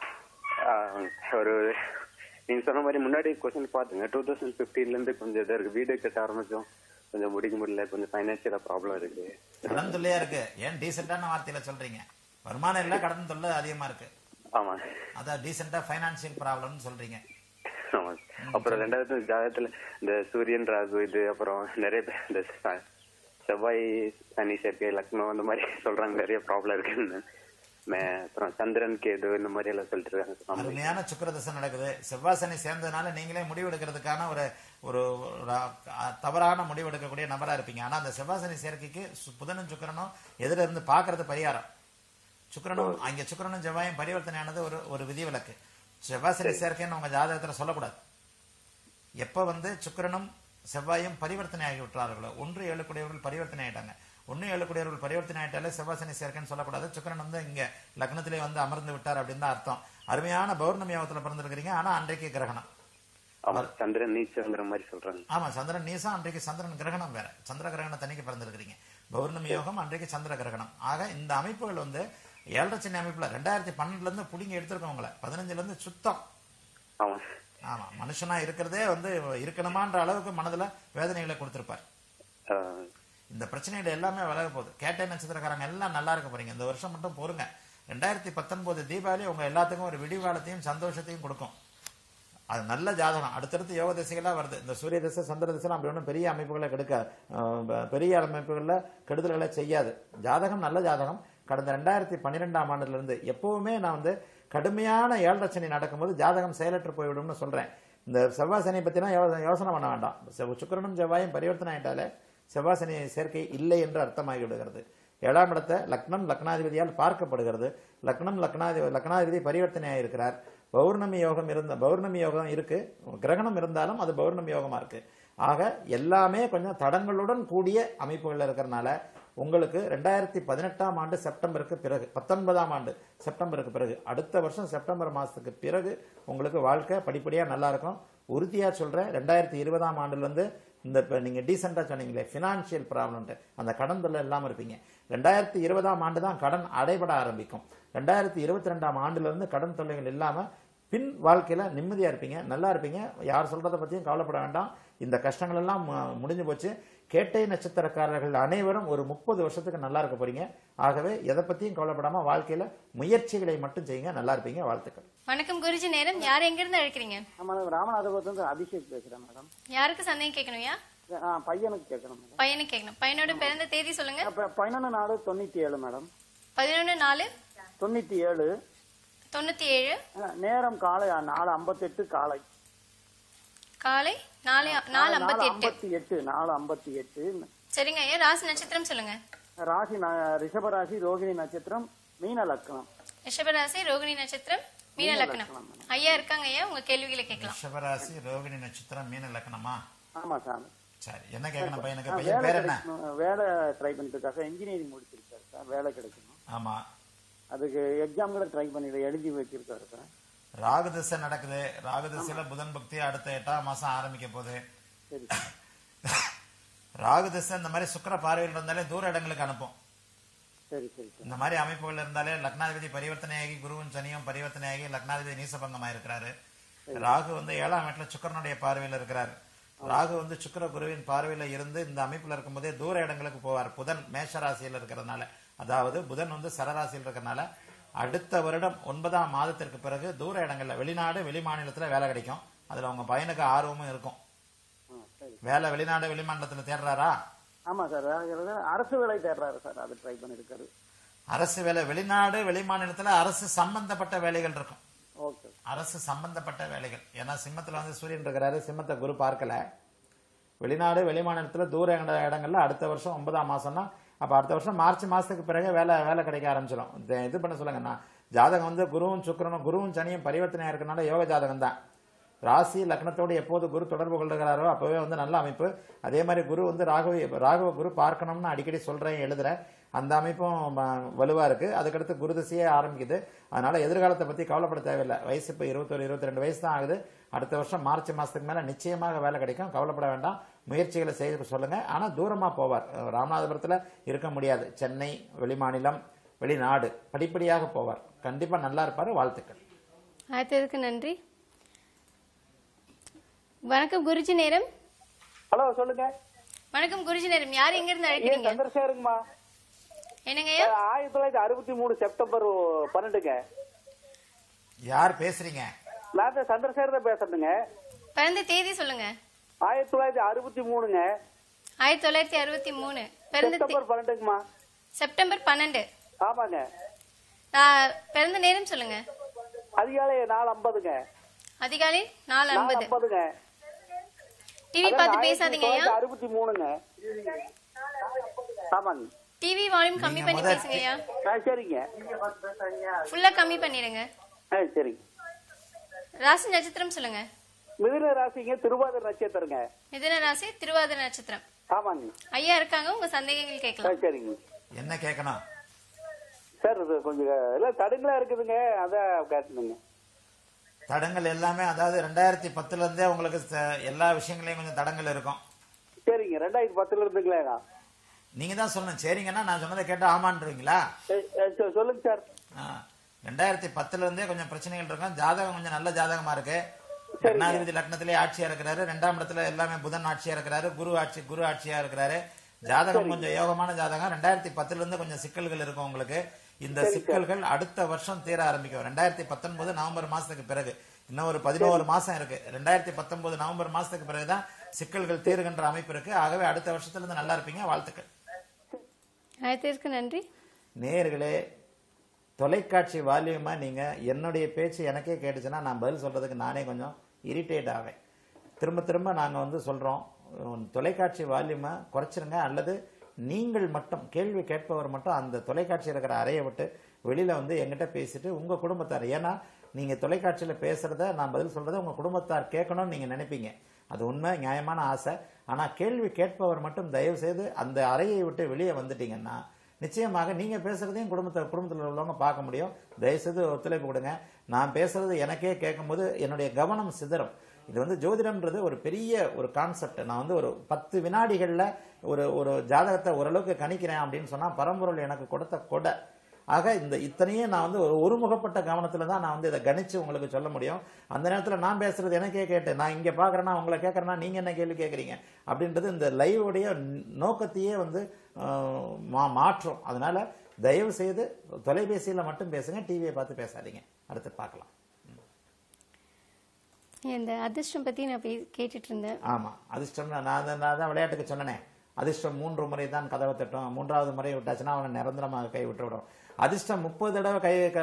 ஆ, ஒரு நீங்க சொன்ன மாதிரி முன்னாடி கொஸ்டின் பாத்துங்க டூ தௌசண்ட் பிப்டீன்ல இருந்து கொஞ்சம் இதா இருக்கு வீடு கட்ட ஆரம்பிச்சோம் கொஞ்சம் முடிக்க முடியல கொஞ்சம் பைனான்சியலா ப்ராப்ளம் இருக்கு கடன் தொல்லையா இருக்கு ஏன் டீசென்டான வார்த்தையில சொல்றீங்க வருமானம் இல்ல கடன் தொல்லை அதிகமா இருக்கு ஆமா அதான் டீசெண்டா பைனான்சியல் ப்ராப்ளம்னு சொல்றீங்க ஆமா அப்புறம் ரெண்டாவது ஜாதகத்துல இந்த சூரியன் ராகு இது அப்புறம் நிறைய பேர் இந்த ச- செவ்வாய் சனி சேர்க்கை லக்னோ அந்த மாதிரி சொல்றாங்க நிறைய ப்ராப்ளம் இருக்குன்னு மே- அப்புறம் சந்திரன் கேது இந்த மாதிரி எல்லாம் சொல்லிட்டு இருக்காங்க அருமையான சுக்கிர தசை நடக்குது செவ்வாய் சனி சேர்ந்ததுனால நீங்களே முடிவு எடுக்கிறதுக்கான ஒரு ஒரு ஒரு அ- தவறான முடிவு எடுக்கக்கூடிய நபரா இருப்பீங்க ஆனா அந்த செவ்வாய் சனி சேர்க்கைக்கு சு- புதனும் சுக்கிரனும் எதிர இருந்து பாக்குறது பரிகாரம் சுக்கிரனும் அங்க சுக்கிரனும் செவ்வாயும் பரிவர்த்தனையானது ஒரு ஒரு விதிவிலக்கு செவ்வாய் சனி சேர்க்கைன்னு உங்க ஜாதகத்துல சொல்லக்கூடாது எப்ப வந்து சுக்கிரனும் செவ்வாயும் பரிவர்த்தனை ஆகி விட்டார்களோ ஒன்று ஏழு கூடியவர்கள் பரிவர்த்தனை ஆயிட்டாங்க ஒன்னு ஏழு கூடியவர்கள் பரிவர்த்தனை ஆயிட்டாலே செவ்வாய் சனி சேர்க்கைன்னு சொல்லக்கூடாது சுக்கிரன் வந்து இங்க லக்னத்திலே வந்து அமர்ந்து விட்டார் அப்படின்னு தான் அர்த்தம் அருமையான பௌர்ணமி யோகத்துல பிறந்திருக்கிறீங்க ஆனா அன்றைக்கு கிரகணம் ஆமா சந்திரன் நீச்சந்திரன் மாதிரி சொல்றாங்க ஆமா சந்திரன் நீசம் அன்றைக்கு சந்திரன் கிரகணம் வேற சந்திர கிரகணம் தனிக்கு பிறந்திருக்கிறீங்க பௌர்ணமி யோகம் அன்றைக்கு சந்திர கிரகணம் ஆக இந்த அமைப்புகள் வந்து ஏழரை சின்ன அமைப்புல ரெண்டாயிரத்தி பன்னெண்டுல இருந்து புடிங்கி எடுத்திருக்கோம் உங்களை பதினஞ்சுல இருந்து சுத்தம் ஆமா ஆமா மனுஷனா இருக்கிறதே வந்து இருக்கணுமான்ற அளவுக்கு மனதுல வேதனைகளை கொடுத்திருப்பார் ஆஹ் இந்த பிரச்சனைகள் எல்லாமே விலக போகுது கேட்டை நட்சத்திரக்காரங்க எல்லாம் நல்லா இருக்க போறீங்க இந்த வருஷம் மட்டும் பொறுங்க ரெண்டாயிரத்தி பத்தொன்பது தீபாவளி உங்க எல்லாத்துக்கும் ஒரு விடிவாளத்தையும் சந்தோஷத்தையும் கொடுக்கும் அது நல்ல ஜாதகம் அடுத்தடுத்து யோக திசைகளா வருது இந்த சூரிய திசை சந்திர திசை அப்படி ஒன்றும் பெரிய அமைப்புகளை கெடுக்க அஹ், பெரிய அமைப்புகள்ல கெடுதல்களை செய்யாது ஜாதகம் நல்ல ஜாதகம் கடந்த ரெண்டாயிரத்தி பன்னிரெண்டாம் ஆண்டுல இருந்து எப்பவுமே நான் வந்து கடுமையான ஏழரச்சனை நடக்கும்போது ஜாதகம் செயலற்று போய்விடும்னு சொல்றேன் இந்த செவ்வாய் சனி பத்தினா யோ- யோசனை பண்ண வேண்டாம் செவ்- சுக்கிரனும் செவ்வாயும் பரிவர்த்தனை ஆயிட்டாலே செவ்வாய் சனி சேர்க்கை இல்லை என்று அர்த்தமாகி விடுகிறது ஏழாம் இடத்தை லக்னம் லக்னாதிபதியால் பார்க்கப்படுகிறது லக்னம் லக்னாதிபதி லக்னாதிபதி பரிவர்த்தனை ஆயிருக்கிறார் பௌர்ணமி யோகம் இருந்த பௌர்ணமி யோகம் இருக்கு கிரகணம் இருந்தாலும் அது பௌர்ணமி யோகமா இருக்கு ஆக எல்லாமே கொஞ்சம் தடங்களுடன் கூடிய அமைப்புகள் இருக்கிறனால உங்களுக்கு ரெண்டாயிரத்தி பதினெட்டாம் ஆண்டு செப்டம்பருக்கு பிறகு பத்தொன்பதாம் ஆண்டு செப்டம்பருக்கு பிறகு அடுத்த வருஷம் செப்டம்பர் மாசத்துக்கு பிறகு உங்களுக்கு வாழ்க்கை படிப்படியா நல்லா இருக்கும் உறுதியா சொல்றேன் ரெண்டாயிரத்தி இருபதாம் ஆண்டுல இருந்து இந்த இப்ப நீங்க டீசெண்டா சொன்னீங்களே பினான்சியல் ப்ராப்ளம்ட்டு அந்த கடன் தொல்லை இல்லாம இருப்பீங்க ரெண்டாயிரத்தி இருபதாம் ஆண்டு தான் கடன் அடைபட ஆரம்பிக்கும் ரெண்டாயிரத்தி இருபத்தி ரெண்டாம் ஆண்டுல இருந்து கடன் தொல்லைகள் இல்லாம பின் வாழ்க்கையில நிம்மதியா இருப்பீங்க நல்லா இருப்பீங்க யார் சொல்றத பத்தியும் கவலைப்பட வேண்டாம் இந்த கஷ்டங்கள் எல்லாம் மு- முடிஞ்சு போச்சு கேட்டை நட்சத்திரக்காரர்கள் அனைவரும் ஒரு முப்பது வருஷத்துக்கு நல்லா இருக்க போறீங்க ஆகவே எதை பத்தியும் கவலைப்படாம வாழ்க்கையில முயற்சிகளை மட்டும் செய்யுங்க நல்லா இருப்பீங்க வாழ்த்துக்கள் வணக்கம் குருஜி நேரம் யார் எங்க இருந்து அழைக்கிறீங்க மேடம் ராமநாதபுரத்துல அபிஷேக் பேசுறேன் மேடம் யாருக்கு சந்தேகம் கேட்கணும்யா ஆ, பையனுக்கு கேட்கணும் மேடம் பையனுக்கு கேட்கணும் பையனோட பிறந்த தேதி சொல்லுங்க அப்ப பதினொன்று நாலு தொண்ணூத்தி ஏழு மேடம் பதினொன்று நாலு தொண்ணூத்தி ஏழு தொண்ணூத்தி ஏழு ஆ, நேரம் காலை நாலு ஐம்பத்தெட்டு காலை காலை நாலு நாலு ஐம்பத்தி எட்டு ஐம்பத்தி எட்டு நாலு ஐம்பத்தி எட்டு சரிங்க ஐயா ராசி நட்சத்திரம் சொல்லுங்க ராசி ந- ரிஷபராசி ரோகிணி நட்சத்திரம் மீன லக்னம் ரிஷபராசி ரோகிணி நட்சத்திரம் மீன லக்னம் ஐயா இருக்காங்க ஐயா உங்க கேள்விகளை கேட்கலாம் ரிஷபராசி ரோகிணி நட்சத்திரம் மீன லக்கணமா ஆமா சார் சரி என்ன கேட்கணும் பையனுக்கு ஆ, பையன் வேலை பேர் என்ன கிடைக்கணும் வேலை ட்ரை பண்ணிட்டு இன்ஜினியரிங் முடிச்சிருக்காரு சார் வேலை கிடைக்கணும் ஆமா அதுக்கு எக்ஸாம் கூட ட்ரை பண்ணி எழுதி வச்சிருக்காரு சார் ராகு திசை நடக்குது ராகு திசையில புதன் பக்தி அடுத்த எட்டாம் மாசம் ஆரம்பிக்க போகுது சரி ராகு திசை இந்த மாதிரி சுக்கிர பார்வையில் இருந்தாலே தூர இடங்களுக்கு அனுப்பும் சரி சரி சார் இந்த மாதிரி அமைப்புகள் இருந்தாலே லக்னாதிபதி பரிவர்த்தனையாகி குருவும் சனியும் பரிவர்த்தனையாகி லக்னாதிபதி நீசபங்கமா இருக்கிறாரு ராகு வந்து ஏழாம் வீட்டுல சுக்கிரனுடைய பார்வையில் இருக்கிறார் ராகு வந்து சுக்கிர குருவின் பார்வையில இருந்து இந்த அமைப்புல இருக்கும்போதே தூர இடங்களுக்கு போவார் புதன் மேஷ ராசியில் இருக்கிறதுனால அதாவது புதன் வந்து சரராசியில் இருக்கிறதுனால அடுத்த வருடம் ஒன்பதாம் மாதத்திற்கு பிறகு தூர இடங்கள்ல வெளிநாடு வெளி மாநிலத்துல வேலை கிடைக்கும் அதுல உங்க பையனுக்கு ஆர்வமும் இருக்கும் வேலை வெளிநாடு வெளிமாநிலத்துல தேடுறாரா ஆமா சார் அதாவது அரசு வேலை தேடுறாரு சார் அது ட்ரை பண்ணிருக்காரு அரசு வேலை வெளிநாடு வெளிமாநிலத்துல அரசு சம்பந்தப்பட்ட வேலைகள் இருக்கும் ஓகே அரசு சம்பந்தப்பட்ட வேலைகள் ஏன்னா சிம்மத்துல வந்து சூரியன் இருக்கிறாரு சிம்மத்தை குரு பார்க்கல வெளிநாடு வெளிமாநிலத்துல தூர இட- இடங்கள்ல அடுத்த வருஷம் ஒன்பதாம் மாசம்னா அப்ப அடுத்த வருஷம் மார்ச் மாசத்துக்கு பிறகு வேலை வேலை கிடைக்க ஆரம்பிச்சிடும் இது- இது பண்ண சொல்லுங்கண்ணா ஜாதகம் வந்து குருவும் சுக்கிரனும் குருவும் சனியும் பரிவர்த்தனையா இருக்கனால யோக ஜாதகம் தான் ராசி லக்னத்தோடு எப்போது குரு தொடர்பு கொள்ளுகிறாரோ அப்பவே வந்து நல்ல அமைப்பு அதே மாதிரி குரு வந்து ராகவ ராகவ குரு பார்க்கணும்னு அடிக்கடி சொல்றேன் எழுதுறேன் அந்த அமைப்பும் ம- வலுவா இருக்கு அதுக்கடுத்து குரு திசையே ஆரம்பிக்குது அதனால எதிர்காலத்தை பத்தி கவலைப்பட தேவையில்லை வயசு இப்ப இருபத்தொரு இருபத்தி ரெண்டு வயசு தான் ஆகுது அடுத்த வருஷம் மார்ச் மாசத்துக்கு மேல நிச்சயமாக வேலை கிடைக்கும் கவலைப்பட வேண்டாம் முயற்சிகளை செய்து சொல்லுங்க ஆனா தூரமா போவார் ராமநாதபுரத்துல இருக்க முடியாது சென்னை வெளிமாநிலம் வெளிநாடு படிப்படியாக போவார் கண்டிப்பா நல்லா இருப்பாரு வாழ்த்துக்கள் அழைத்ததுக்கு நன்றி வணக்கம் குருஜி நேரம் ஹலோ சொல்லுங்க வணக்கம் குருஜி நேரம் யார் எங்க இருந்து அழைக்கிறீங்க சந்திரசேகருங்கம்மா என்னங்க ஆயிரத்தி தொள்ளாயிரத்தி அறுபத்தி மூணு செப்டம்பர் பன்னெண்டுங்க யார் பேசுறீங்க நான் தான் சந்திரசேகர் தான் பேசுறேங்க பிறந்த தேதி சொல்லுங்க ஆயிரத்தி தொள்ளாயிரத்தி அறுபத்தி மூணுங்க ஆயிரத்தி தொள்ளாயிரத்தி அறுபத்தி மூணு பிறந்த தே- செப்டம்பர் பன்னெண்டுங்கம்மா செப்டம்பர் பன்னெண்டு ஆமாங்க நான் பிறந்த நேரம் சொல்லுங்க அதிகாலை நாலு ஐம்பதுங்க அதிகாலை நாலு நாலு ஐம்பது ஐம்பதுங்க டிவி பார்த்து பேசாதீங்க ஐயா அறுபத்தி மூணுங்க ஆமாங்க டிவி வால்யூம் கம்மி பண்ணி பேசுங்க ஐயா ஆ, சரிங்க ஃபுல்லா கம்மி பண்ணிடுங்க ஆ சரிங்க ராசி நட்சத்திரம் சொல்லுங்க மிதுன ராசிங்க திருவாதிரை நட்சத்திரங்க மிதுன ராசி திருவாதிரை நட்சத்திரம் ஆமாங்க ஐயா இருக்காங்க உங்க சந்தேகங்கள் ஆ, கேட்கலாம் சரிங்க என்ன கேட்கணும் சார் இது கொஞ்சம் எல்லாம் தடுங்களா இருக்குதுங்க அதான் கேட்டுனுங்க தடங்கள் எல்லாமே அதாவது ரெண்டாயிரத்தி பத்துல இருந்தே உங்களுக்கு ச- எல்லா விஷயங்களையும் கொஞ்சம் தடங்கள் இருக்கும் சரிங்க ரெண்டாயிரத்தி பத்துல இருந்துங்களேங்க நீங்க தான் சொல்லணும் சரிங்கன்னா நான் சொன்னதை கேட்டு ஆமான்றீங்களா சொல்லுங்க சார் ரெண்டாயிரத்தி பத்துல இருந்தே கொஞ்சம் பிரச்சனைகள் இருக்கும் ஜாதகம் கொஞ்சம் நல்ல ஜாதகமா இருக்கு லக்னாதிபதி லக்னத்திலே ஆட்சியா இருக்கிறாரு ரெண்டாம் இடத்துல எல்லாமே புதன் ஆட்சியா இருக்கிறாரு குரு ஆட்சி குரு ஆட்சியா இருக்கிறாரு ஜாதகம் கொஞ்சம் யோகமான ஜாதகம் ரெண்டாயிரத்தி பத்துல இருந்து கொஞ்சம் சிக்கல்கள் இருக்கும் உங்களுக்கு இந்த சிக்கல்கள் அடுத்த வருஷம் தீர ஆரம்பிக்கும் ரெண்டாயிரத்தி பத்தொன்பது நவம்பர் மாசத்துக்கு பிறகு இன்னும் ஒரு பதினோரு மாசம் இருக்கு ரெண்டாயிரத்தி பத்தொன்பது நவம்பர் மாசத்துக்கு பிறகுதான் சிக்கல்கள் தீருகின்ற அமைப்பு இருக்கு ஆகவே அடுத்த வருஷத்துல இருந்து நல்லா இருப்பீங்க வாழ்த்துக்கள் அழைத்ததற்கு நன்றி நேயர்களே தொலைக்காட்சி வால்யூமா நீங்க என்னுடைய பேச்சு எனக்கே கேட்டுச்சுன்னா நான் பதில் சொல்றதுக்கு நானே கொஞ்சம் இரிட்டேட் ஆவேன் திரும்ப திரும்ப நாங்கள் வந்து சொல்கிறோம் தொலைக்காட்சி வால்யூமை குறைச்சிருங்க அல்லது நீங்கள் மட்டும் கேள்வி கேட்பவர் மட்டும் அந்த தொலைக்காட்சி இருக்கிற அறையை விட்டு வெளியில் வந்து எங்கிட்ட பேசிட்டு உங்கள் குடும்பத்தார் ஏன்னா நீங்கள் தொலைக்காட்சியில் பேசுகிறத நான் பதில் சொல்கிறத உங்கள் குடும்பத்தார் கேட்கணும்னு நீங்கள் நினைப்பீங்க அது உண்மை நியாயமான ஆசை ஆனால் கேள்வி கேட்பவர் மட்டும் தயவு செய்து அந்த அறையை விட்டு வெளியே வந்துட்டீங்கன்னா நிச்சயமாக நீங்கள் பேசுகிறதையும் குடும்பத்தை குடும்பத்தில் உள்ளவங்க பார்க்க முடியும் தயவுசெய்து ஒத்துழைப்பு கொடுங்க நான் பேசுறது எனக்கே கேட்கும்போது என்னுடைய கவனம் சிதறும் இது வந்து ஜோதிடம்ன்றது ஒரு பெரிய ஒரு கான்செப்ட் நான் வந்து ஒரு பத்து வினாடிகளில் ஒரு ஒரு ஜாதகத்தை ஓரளவுக்கு கணிக்கிறேன் அப்படின்னு சொன்னால் பரம்பொருள் எனக்கு கொடுத்த கொடை ஆக இந்த இத்தனையும் நான் வந்து ஒரு ஒருமுகப்பட்ட கவனத்தில் தான் நான் வந்து இதை கணிச்சு உங்களுக்கு சொல்ல முடியும் அந்த நேரத்தில் நான் பேசுறது எனக்கே கேட்டு நான் இங்கே பார்க்குறேன்னா உங்களை கேட்குறேன்னா நீங்கள் என்ன கேள்வி கேட்குறீங்க அப்படின்றது இந்த லைவுடைய நோக்கத்தையே வந்து ஆஹ், மா மாற்றும் அதனால தயவு செய்து தொலைபேசியில் மட்டும் பேசுங்க டிவியை பார்த்து பேசாதீங்க அடுத்து பார்க்கலாம் இந்த அதிர்ஷ்டம் பத்தி நான் பே- கேட்டுட்டு இருந்தேன் ஆமா அதிர்ஷ்டம் நான் தான் நான் தான் விளையாட்டுக்கு சொன்னனே அதிர்ஷ்டம் மூன்று முறை தான் கதவை தட்டும் மூன்றாவது முறை விட்டாச்சுன்னா அவனை நிரந்தரமாக கை விட்டுவிடும் அதிர்ஷ்டம் முப்பது தடவை கை க-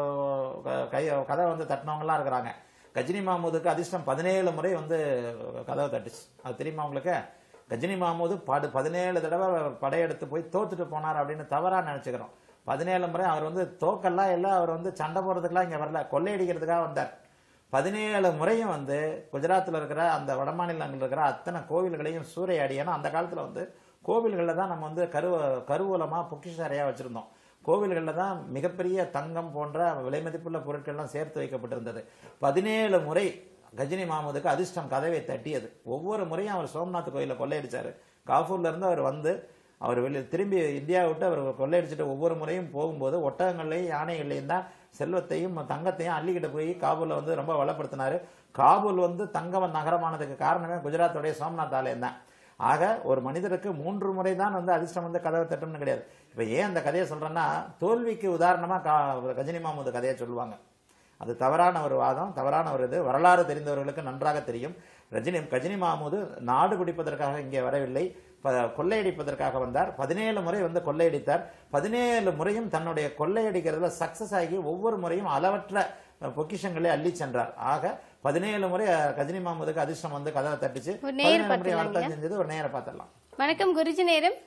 க- கை கதவை வந்து தட்டினவங்கலாம் இருக்கிறாங்க கஜினி மாமூதுக்கு அதிர்ஷ்டம் பதினேழு முறை வந்து கதவை தட்டுச்சு அது தெரியுமா உங்களுக்கு கஜினி மாமூது படு பதினேழு தடவை படையெடுத்து போய் தோத்துட்டு போனார் அப்படின்னு தவறா நினைச்சுக்கிறோம் பதினேழு முறை அவர் வந்து தோக்கெல்லாம் இல்லை அவர் வந்து சண்டை போடுறதுக்கெல்லாம் இங்க வரல கொள்ளையடிக்கிறதுக்காக வந்தார் பதினேழு முறையும் வந்து குஜராத்தில் இருக்கிற அந்த வடமாநிலங்களில் இருக்கிற அத்தனை கோவில்களையும் சூறையாடி ஏன்னா அந்த காலத்தில் வந்து கோவில்களில் தான் நம்ம வந்து கருவ கருவூலமாக பொக்கிஷ அறையாக வச்சுருந்தோம் கோவில்களில் தான் மிகப்பெரிய தங்கம் போன்ற விலை மதிப்புள்ள பொருட்கள்லாம் சேர்த்து வைக்கப்பட்டிருந்தது பதினேழு முறை கஜினி மாமூதுக்கு அதிர்ஷ்டம் கதவை தட்டியது ஒவ்வொரு முறையும் அவர் சோம்நாத் கோயிலில் கொள்ளையடிச்சாரு காஃபூர்ல இருந்து அவர் வந்து அவர் வெளியே திரும்பி இந்தியாவை விட்டு அவர் கொள்ளையடிச்சிட்டு ஒவ்வொரு முறையும் போகும்போது ஒட்டகங்கள்லையும் யானைகள்லையும் தான் செல்வத்தையும் தங்கத்தையும் அள்ளிக்கிட்டு போய் காபூல்ல வந்து ரொம்ப வளப்படுத்தினாரு காபூல் வந்து தங்க நகரமானதுக்கு காரணமே குஜராத்துடைய சோம்நாத் ஆலயம் தான் ஆக ஒரு மனிதருக்கு மூன்று முறை தான் வந்து அதிர்ஷ்டம் வந்து கதவை தட்டும்னு கிடையாது இப்ப ஏன் அந்த கதையை சொல்றேன்னா தோல்விக்கு உதாரணமா கா- கஜினி மாமூது கதையை சொல்லுவாங்க அது தவறான ஒரு வாதம் தவறான ஒரு இது வரலாறு தெரிந்தவர்களுக்கு நன்றாக தெரியும் ரஜினி கஜினி மாமூது நாடு பிடிப்பதற்காக இங்கே வரவில்லை ப- கொள்ளையடிப்பதற்காக வந்தார் பதினேழு முறை வந்து கொள்ளையடித்தார் பதினேழு முறையும் தன்னுடைய கொள்ளையடிக்கிறதுல சக்சஸ் ஆகி ஒவ்வொரு முறையும் அளவற்ற அஹ், பொக்கிஷங்களை அள்ளி சென்றார் ஆக பதினேழு முறை அஹ், கஜினி மாமூதுக்கு அதிர்ஷ்டம் வந்து கதவை தட்டுச்சு ஒரு நேயர் பதினேழு முறை பார்த்துடலாங்க. வர்த்தகம் செஞ்சது ஒரு நேரம் பார்த்துடலாம் வணக்கம் குருஜி நேரம்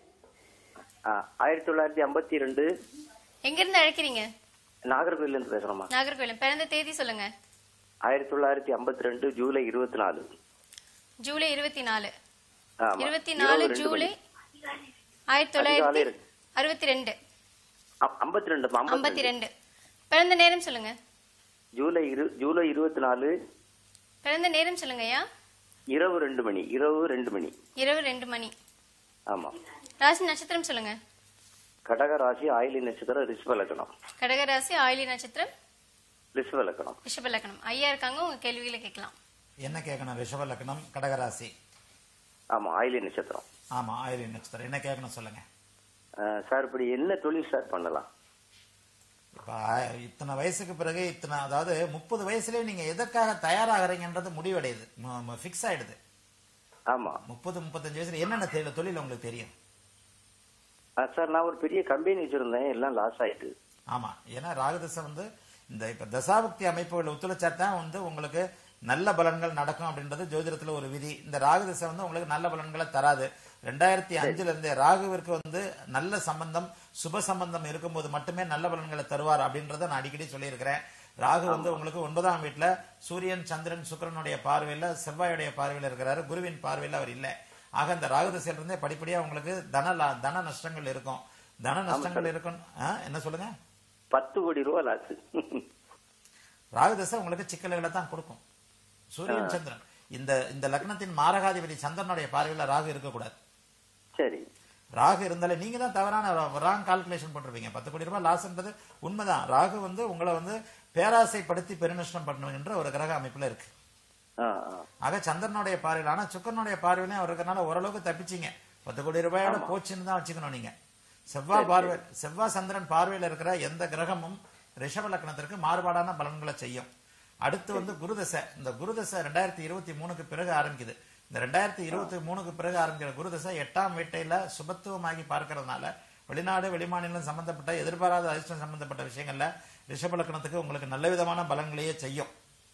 ஆயிரத்தி தொள்ளாயிரத்தி ஐம்பத்தி ரெண்டு எங்க இருந்து அழைக்கிறீங்க நாகர்கோயில இருந்து பேசுறோமா நாகர்கோவில் பிறந்த தேதி சொல்லுங்க ஆயிரத்தி தொள்ளாயிரத்தி ஐம்பத்தி ரெண்டு ஜூலை இருபத்தி நாலு ஜூலை இருபத்தி நாலு ஆமா. இருபத்தி இரவு நாலு ரெண்டு ஜூலை மணி. ஆயிரத்தி அதிகாலை தொள்ளாயிரத்தி இருக்கு. அறுபத்தி ரெண்டு ஐம்பத்தி ரெண்டு ஐம்பத்தி ரெண்டு பிறந்த நேரம் சொல்லுங்க ஜூலை இரு ஜூலை இருபத்தி நாலு பிறந்த நேரம் சொல்லுங்க ஐயா இரவு ரெண்டு மணி இரவு ரெண்டு மணி இரவு ரெண்டு மணி ஆமா ராசி நட்சத்திரம் சொல்லுங்க கடக ராசி ஆயிலி நட்சத்திரம் ரிஷப லக்னம் கடகராசி ஆயிலி நட்சத்திரம் ரிஷப லக்னம் ரிஷப லக்னம் ஐயா இருக்காங்க உங்க கேள்விகளை கேட்கலாம் என்ன கேட்கணும் ரிஷப லக்னம் கடகராசி ஆமா ஆயிலி நட்சத்திரம் ஆமா ஆயிரம் நட்சத்திரம் என்ன கேட்கணும் சொல்லுங்க அஹ், சார் இப்படி என்ன தொழில் ஸ்டார்ட் பண்ணலாம் இப்ப ஆ- இத்தனை வயசுக்கு பிறகு இத்தனை அதாவது முப்பது வயசுலயே நீங்க எதற்காக தயாராகிறீங்கன்றது முடிவடையுது ஃபிக்ஸ் ஆயிடுது ஆமா முப்பது முப்பத்தஞ்சு வயசுல என்னென்ன தெரியல தொழில் உங்களுக்கு தெரியும் அஹ், சார் நான் ஒரு பெரிய கம்பெனி வச்சிருந்தேன் எல்லாம் லாஸ் ஆயிட்டு ஆமா ஏன்னா ராகுதசை வந்து இந்த இப்ப தசாபக்தி அமைப்புகள் ஒத்துழைச்சா தான் வந்து உங்களுக்கு நல்ல பலன்கள் நடக்கும் அப்படின்றது ஜோதிடத்துல ஒரு விதி இந்த ராகுதசை வந்து உங்களுக்கு நல்ல பலன்களை தராது ரெண்டாயிரத்தி அஞ்சுல இருந்தே ராகுவிற்கு வந்து நல்ல சம்பந்தம் சுப சம்பந்தம் இருக்கும்போது மட்டுமே நல்ல பலன்களை தருவார் அப்படின்றத நான் அடிக்கடி சொல்லியிருக்கிறேன் ராகு வந்து உங்களுக்கு ஒன்பதாம் வீட்டுல சூரியன் சந்திரன் சுக்கிரனுடைய பார்வையில செவ்வாயுடைய பார்வையில இருக்கிறாரு குருவின் பார்வையில அவர் இல்லை ஆக இந்த ராகு திசையில இருந்தே படிப்படியா உங்களுக்கு தன லா- தன நஷ்டங்கள் இருக்கும் தன நஷ்டங்கள் இருக்கும் ஆ, என்ன சொல்லுங்க பத்து கோடி ரூபா லாஸ் ராகு தசை உங்களுக்கு சிக்கல்களை தான் கொடுக்கும் சூரியன் சந்திரன் இந்த இந்த லக்னத்தின் மாரகாதிபதி சந்திரனுடைய பார்வையில ராகு இருக்கக்கூடாது சரி ராகு இருந்தாலே நீங்க தான் தவறான ராங் கால்குலேஷன் பண்றீங்க பத்து கோடி ரூபாய் லாஸ்ன்றது உண்மைதான் ராகு வந்து உங்களை வந்து பேராசைப்படுத்தி பெருநஷ்டம் பண்ணுகின்ற ஒரு கிரக அமைப்புல இருக்கு ஆஹ், ஆஹ். ஆக சந்திரனுடைய பார்வையில் ஆனா சுக்கரனுடைய பார்வையிலையும் அவர் இருக்கனால ஓரளவுக்கு தப்பிச்சீங்க பத்து கோடி ரூபாயோட போச்சுன்னு தான் வச்சுக்கணும் நீங்க செவ்வாய் பார்வை செவ்வாய் சந்திரன் பார்வையில் இருக்கிற எந்த கிரகமும் ரிஷப லக்னத்திற்கு மாறுபாடான பலன்களை செய்யும் அடுத்து வந்து குருதசை இந்த குருதசை ரெண்டாயிரத்தி இருபத்தி மூணுக்கு பிறகு ஆரம்பிக்குது இந்த ரெண்டாயிரத்தி இருபத்தி மூணுக்கு பிறகு ஆரம்பிக்கிற குருதசை எட்டாம் வீட்டையில சுபத்துவமாகி பார்க்கறதுனால வெளிநாடு வெளிமாநிலம் சம்பந்தப்பட்ட எதிர்பாராத அதிர்ஷ்டம் சம்பந்தப்பட்ட விஷயங்கள்ல ரிஷப லக்னத்துக்கு உங்களுக்கு நல்ல விதமான பலன்களையே செய்யும்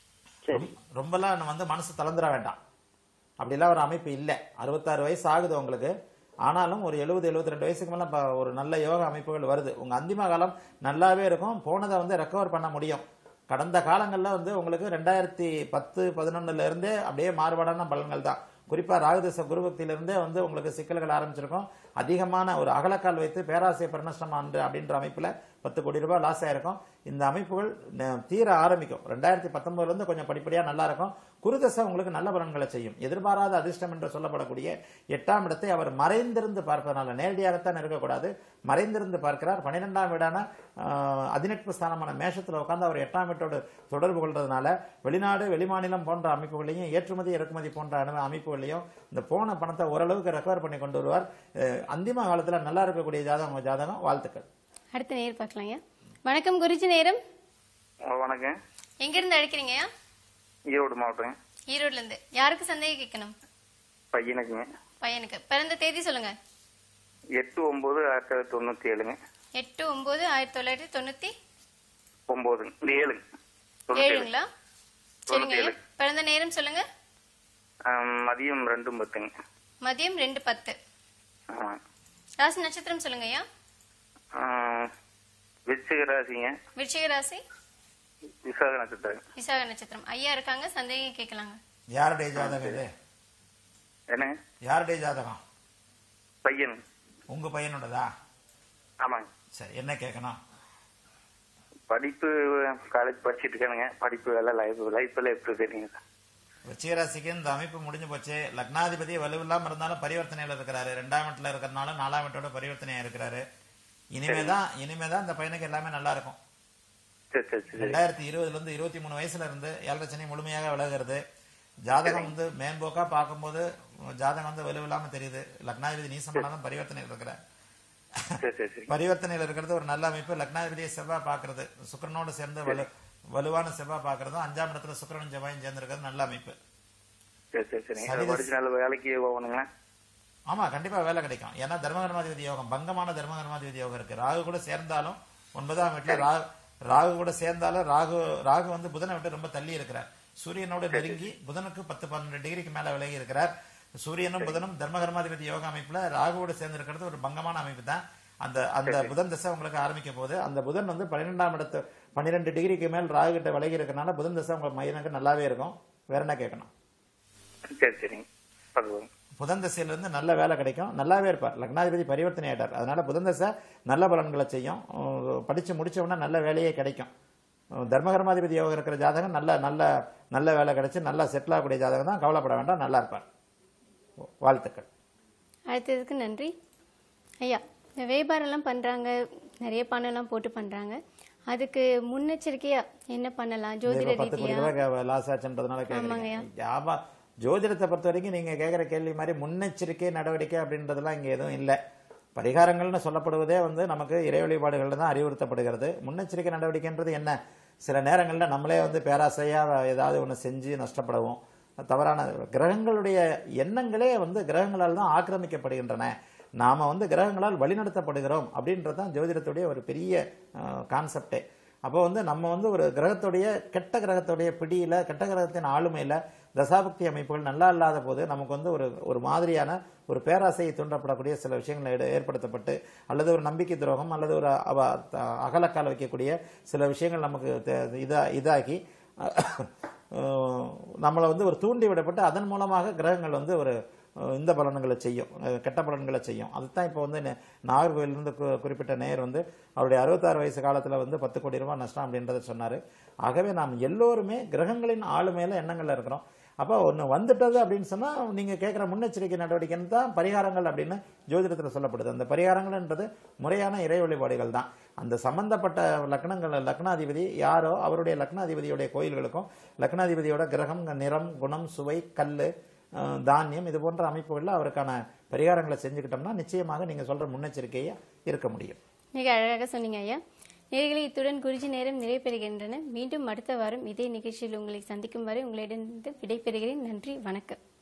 சரி ரொம்பலாம் நம்ம வந்து மனசு தளர்ந்துட வேண்டாம் அப்படிலாம் ஒரு அமைப்பு இல்லை அறுபத்தாறு வயசு ஆகுது உங்களுக்கு ஆனாலும் ஒரு எழுபது 72 ரெண்டு வயசுக்கு மேல இப்ப ஒரு நல்ல யோகா அமைப்புகள் வருது உங்க அந்திம காலம் நல்லாவே இருக்கும் போனதை வந்து ரெக்கவர் பண்ண முடியும் கடந்த காலங்கள்ல வந்து உங்களுக்கு ரெண்டாயிரத்தி பத்து பதினொன்னுல இருந்தே அப்படியே மாறுபாடான பலன்கள் தான் குறிப்பா ராகுதச குருபக்தியிலிருந்தே வந்து உங்களுக்கு சிக்கல்கள் ஆரம்பிச்சிருக்கும் அதிகமான ஒரு அகலக்கால் வைத்து பேராசை பரிநஷ்டம் ஆண்டு அப்படின்ற அமைப்புல பத்து கோடி ரூபாய் லாஸ் ஆயிருக்கும் இந்த அமைப்புகள் ந- தீர ஆரம்பிக்கும் ரெண்டாயிரத்தி பத்தொன்பதுல இருந்து கொஞ்சம் படிப்படியா நல்லா இருக்கும் குருதசை உங்களுக்கு நல்ல பலன்களை செய்யும் எதிர்பாராத அதிர்ஷ்டம் என்று சொல்லப்படக்கூடிய எட்டாம் இடத்தை அவர் மறைந்திருந்து பார்ப்பதனால நேரடியாகத்தான் இருக்கக்கூடாது மறைந்திருந்து பார்க்கிறார் பன்னிரெண்டாம் வீடான ஆஹ், அதிநட்பு ஸ்தானமான மேஷத்துல உட்கார்ந்து அவர் எட்டாம் வீட்டோடு தொடர்பு கொள்றதுனால வெளிநாடு வெளிமாநிலம் போன்ற அமைப்புகளையும் ஏற்றுமதி இறக்குமதி போன்ற அனு- அமைப்புகளையும் இந்த போன பணத்தை ஓரளவுக்கு ரெக்கவர் பண்ணி கொண்டு வருவார் அஹ், அந்திம காலத்துல நல்லா இருக்கக்கூடிய ஜாதகம் உங்க ஜாதகம் வாழ்த்துக்கள் அடுத்த நேர் பார்க்கலாங்க வணக்கம் குருஜி நேரம் வணக்கம் எங்க இருந்து அழைக்கிறீங்கய்யா ஈரோடு மாவட்டம் ஈரோட்ல இருந்து யாருக்கு சந்தேகம் கேட்கணும் பையனுக்குங்க பையனுக்கு பிறந்த தேதி சொல்லுங்க எட்டு ஒன்பது ஆயிரத்தி தொள்ளாயிரத்தி தொண்ணூத்தி ஏழுங்க எட்டு ஒன்பது ஆயிரத்தி தொள்ளாயிரத்தி தொண்ணூத்தி ஒன்பதுங்க ஏழுங்க தொண்ணூத்தி ஏழு ஏழுங்களா சரிங்க ஐயா பிறந்த நேரம் சொல்லுங்க ஆம், மதியம் ரெண்டும் பத்துங்க மதியம் ரெண்டு பத்து ஆமா ராசி நட்சத்திரம் சொல்லுங்க ஐயா ஆம், விருச்சிக ராசிங்க விருச்சிக ராசி விசாக நட்சத்திரம் விசாக நட்சத்திரம் ஐயா இருக்காங்க சந்தேகம் கேட்கலாங்க யாருடைய ஜாதகம் இது என்னங்க யாருடைய ஜாதகம் பையன் உங்க பையனோடதா ஆமாங்க சரி என்ன கேட்கணும் படிப்பு காலேஜ் படிச்சிட்டு இருக்கானுங்க படிப்பு எல்லாம் லைஃப் லைஃப் எல்லாம் எப்படி தெரியுங்க விருச்சிகராசிக்கு இந்த அமைப்பு முடிஞ்சு போச்சு லக்னாதிபதி வலுவில்லாம இருந்தாலும் பரிவர்த்தனையில இருக்கிறாரு ரெண்டாம் வீட்டுல இருக்கிறனால நாலாம் வீட்டோட பரிவர்த்தனையா இருக்கிறாரு இனிமேதான் இனிமேதான் இந்த பையனுக்கு எல்லாமே நல்லா இருக்கும் சரி சரி சரி ரெண்டாயிரத்தி இருபதுல இருந்து இருபத்தி மூணு வயசுல இருந்து ஏழரை சனி முழுமையாக விலகிறது ஜாதகம் வந்து மேம்போக்கா பார்க்கும்போது ஜாதகம் வந்து வலுவில்லாம தெரியுது லக்னாதிபதி நீசமானதான் பரிவர்த்தனையில் இருக்கிறார் சரி சரி சரி பரிவர்த்தனையில் இருக்கிறது ஒரு நல்ல அமைப்பு லக்னாதிபதியை செவ்வாய் பார்க்கிறது சுக்கிரனோடு சேர்ந்து வலு வலுவான செவ்வாய் பார்க்கறதும் அஞ்சாம் இடத்துல சுக்கிரனும் செவ்வாயும் சேர்ந்திருக்கிறது நல்ல அமைப்பு சரி சரி சரி சரி. படிச்சு நல்ல வேலைக்கு போகணுங்க ஆமா கண்டிப்பா வேலை கிடைக்கும் ஏன்னா தர்மகர்மாதிபதி யோகம் பங்கமான தர்மகர்மாதிபதி யோகம் இருக்கு ராகு கூட சேர்ந்தாலும் ஒன்பதாம் வீட்டுல ராகு ராகு கூட சேர்ந்தாலும் ராகு ராகு வந்து புதனை விட்டு ரொம்ப தள்ளி இருக்கிறார் சூரியனோடு நெருங்கி புதனுக்கு பத்து பன்னெண்டு டிகிரிக்கு மேல விலகி இருக்கிறார் சூரியனும் புதனும் தர்மகர்மாதிபதி யோக அமைப்புல ராகுவோடு சேர்ந்து இருக்கிறது ஒரு பங்கமான அமைப்பு தான் அந்த அந்த புதன் தசை உங்களுக்கு ஆரம்பிக்க போகுது அந்த புதன் வந்து பன்னிரெண்டாம் இடத்து பன்னிரெண்டு டிகிரிக்கு மேல் ராகு கிட்ட விலகி இருக்கறனால புதன் தசை உங்க மையனுக்கு நல்லாவே இருக்கும் வேற என்ன கேட்கணும் சரி சரிங்க பார்க்கலாம் புதன் தசையில இருந்து நல்ல வேலை கிடைக்கும் நல்லாவே இருப்பார் லக்னாதிபதி பரிவர்த்தனை ஆயிட்டார் அதனால புதன் தசை நல்ல பலன்களை செய்யும் உம், படிச்சு முடிச்ச உடனே நல்ல வேலையே கிடைக்கும் உம், தர்மகர்மாதிபதி யோகம் இருக்கிற ஜாதகம் நல்ல நல்ல நல்ல வேலை கிடைச்சு நல்லா செட்டில் ஆகக்கூடிய ஜாதகம் தான் கவலைப்பட வேண்டாம் நல்லா இருப்பார் வாழ்த்துக்கள் அடுத்ததுக்கு நன்றி ஐயா இந்த வியாபாரம்லாம் பண்றாங்க நிறைய பணம்லாம் போட்டு பண்றாங்க அதுக்கு முன்னெச்சரிக்கையா என்ன பண்ணலாம் ஜோதிட இப்ப பத்து கோடி ரீதியா ரூபாய் லாஸ் ஆச்சுன்றதுனால ஆமாங்கய்யா. கேக்குறீங்க ஆமா ஜோதிடத்தை பொறுத்த வரைக்கும் நீங்க கேக்குற கேள்வி மாதிரி முன்னெச்சரிக்கை நடவடிக்கை அப்படின்றதெல்லாம் இங்க எதுவும் இல்லை பரிகாரங்கள்னு சொல்லப்படுவதே வந்து நமக்கு இறை வழிபாடுகள்ல தான் அறிவுறுத்தப்படுகிறது முன்னெச்சரிக்கை நடவடிக்கைன்றது என்ன சில நேரங்கள்ல நம்மளே வந்து பேராசையா ஏதாவது ஒண்ணு செஞ்சு நஷ்டப்படுவோம் தவறான கிரகங்களுடைய எண்ணங்களே வந்து கிரகங்களால் தான் ஆக்கிரமிக்கப்படுகின்றன நாம வந்து கிரகங்களால் வழிநடத்தப்படுகிறோம் அப்படின்றது தான் ஜோதிடத்துடைய ஒரு பெரிய கான்செப்டே அப்போ வந்து நம்ம வந்து ஒரு கிரகத்துடைய கெட்ட கிரகத்துடைய பிடியில கெட்ட கிரகத்தின் ஆளுமையில தசாபக்தி அமைப்புகள் நல்லா இல்லாத போது நமக்கு வந்து ஒரு ஒரு மாதிரியான ஒரு பேராசையை தூண்டப்படக்கூடிய சில விஷயங்கள் ஏடு- ஏற்படுத்தப்பட்டு அல்லது ஒரு நம்பிக்கை துரோகம் அல்லது ஒரு அவ- த- அகலக்கால் வைக்கக்கூடிய சில விஷயங்கள் நமக்கு தே- இதா இதாகி அஹ், நம்மளை வந்து ஒரு தூண்டி விடப்பட்டு அதன் மூலமாக கிரகங்கள் வந்து ஒரு அஹ், இந்த பலன்களை செய்யும் அஹ், கெட்ட பலன்களை செய்யும் அதுதான் இப்போ வந்து நெ- நாகர்கோயிலிருந்து கு- குறிப்பிட்ட நேயர் வந்து அவருடைய அறுபத்தாறு வயசு காலத்தில் வந்து பத்து கோடி ரூபாய் நஷ்டம் அப்படின்றத சொன்னார் ஆகவே நாம் எல்லோருமே கிரகங்களின் ஆளுமையில எண்ணங்கள்ல இருக்கிறோம் அப்போ ஒன்று வந்துட்டது அப்படின்னு சொன்னால் நீங்கள் கேட்குற முன்னெச்சரிக்கை நடவடிக்கைன்னு தான் பரிகாரங்கள் அப்படின்னு ஜோதிடத்தில் சொல்லப்படுது அந்த பரிகாரங்கள்ன்றது முறையான இறை வழிபாடுகள் தான் அந்த சம்பந்தப்பட்ட லக்னங்கள் லக்னாதிபதி யாரோ அவருடைய லக்னாதிபதியுடைய கோயில்களுக்கும் லக்னாதிபதியோட கிரகம் நிறம் குணம் சுவை கல் தானியம் இது போன்ற அமைப்புகளில் அவருக்கான பரிகாரங்களை செஞ்சுக்கிட்டோம்னா நிச்சயமாக நீங்கள் சொல்கிற முன்னெச்சரிக்கையை இருக்க முடியும் மிக அழகாக சொன்னீங்க ஐயா நேர்களை இத்துடன் குறிஞ்சி நேரம் நிறைவு பெறுகின்றன மீண்டும் அடுத்த வாரம் இதே நிகழ்ச்சியில் உங்களை சந்திக்கும் வரை உங்களிடம் விடைபெறுகிறேன் நன்றி வணக்கம்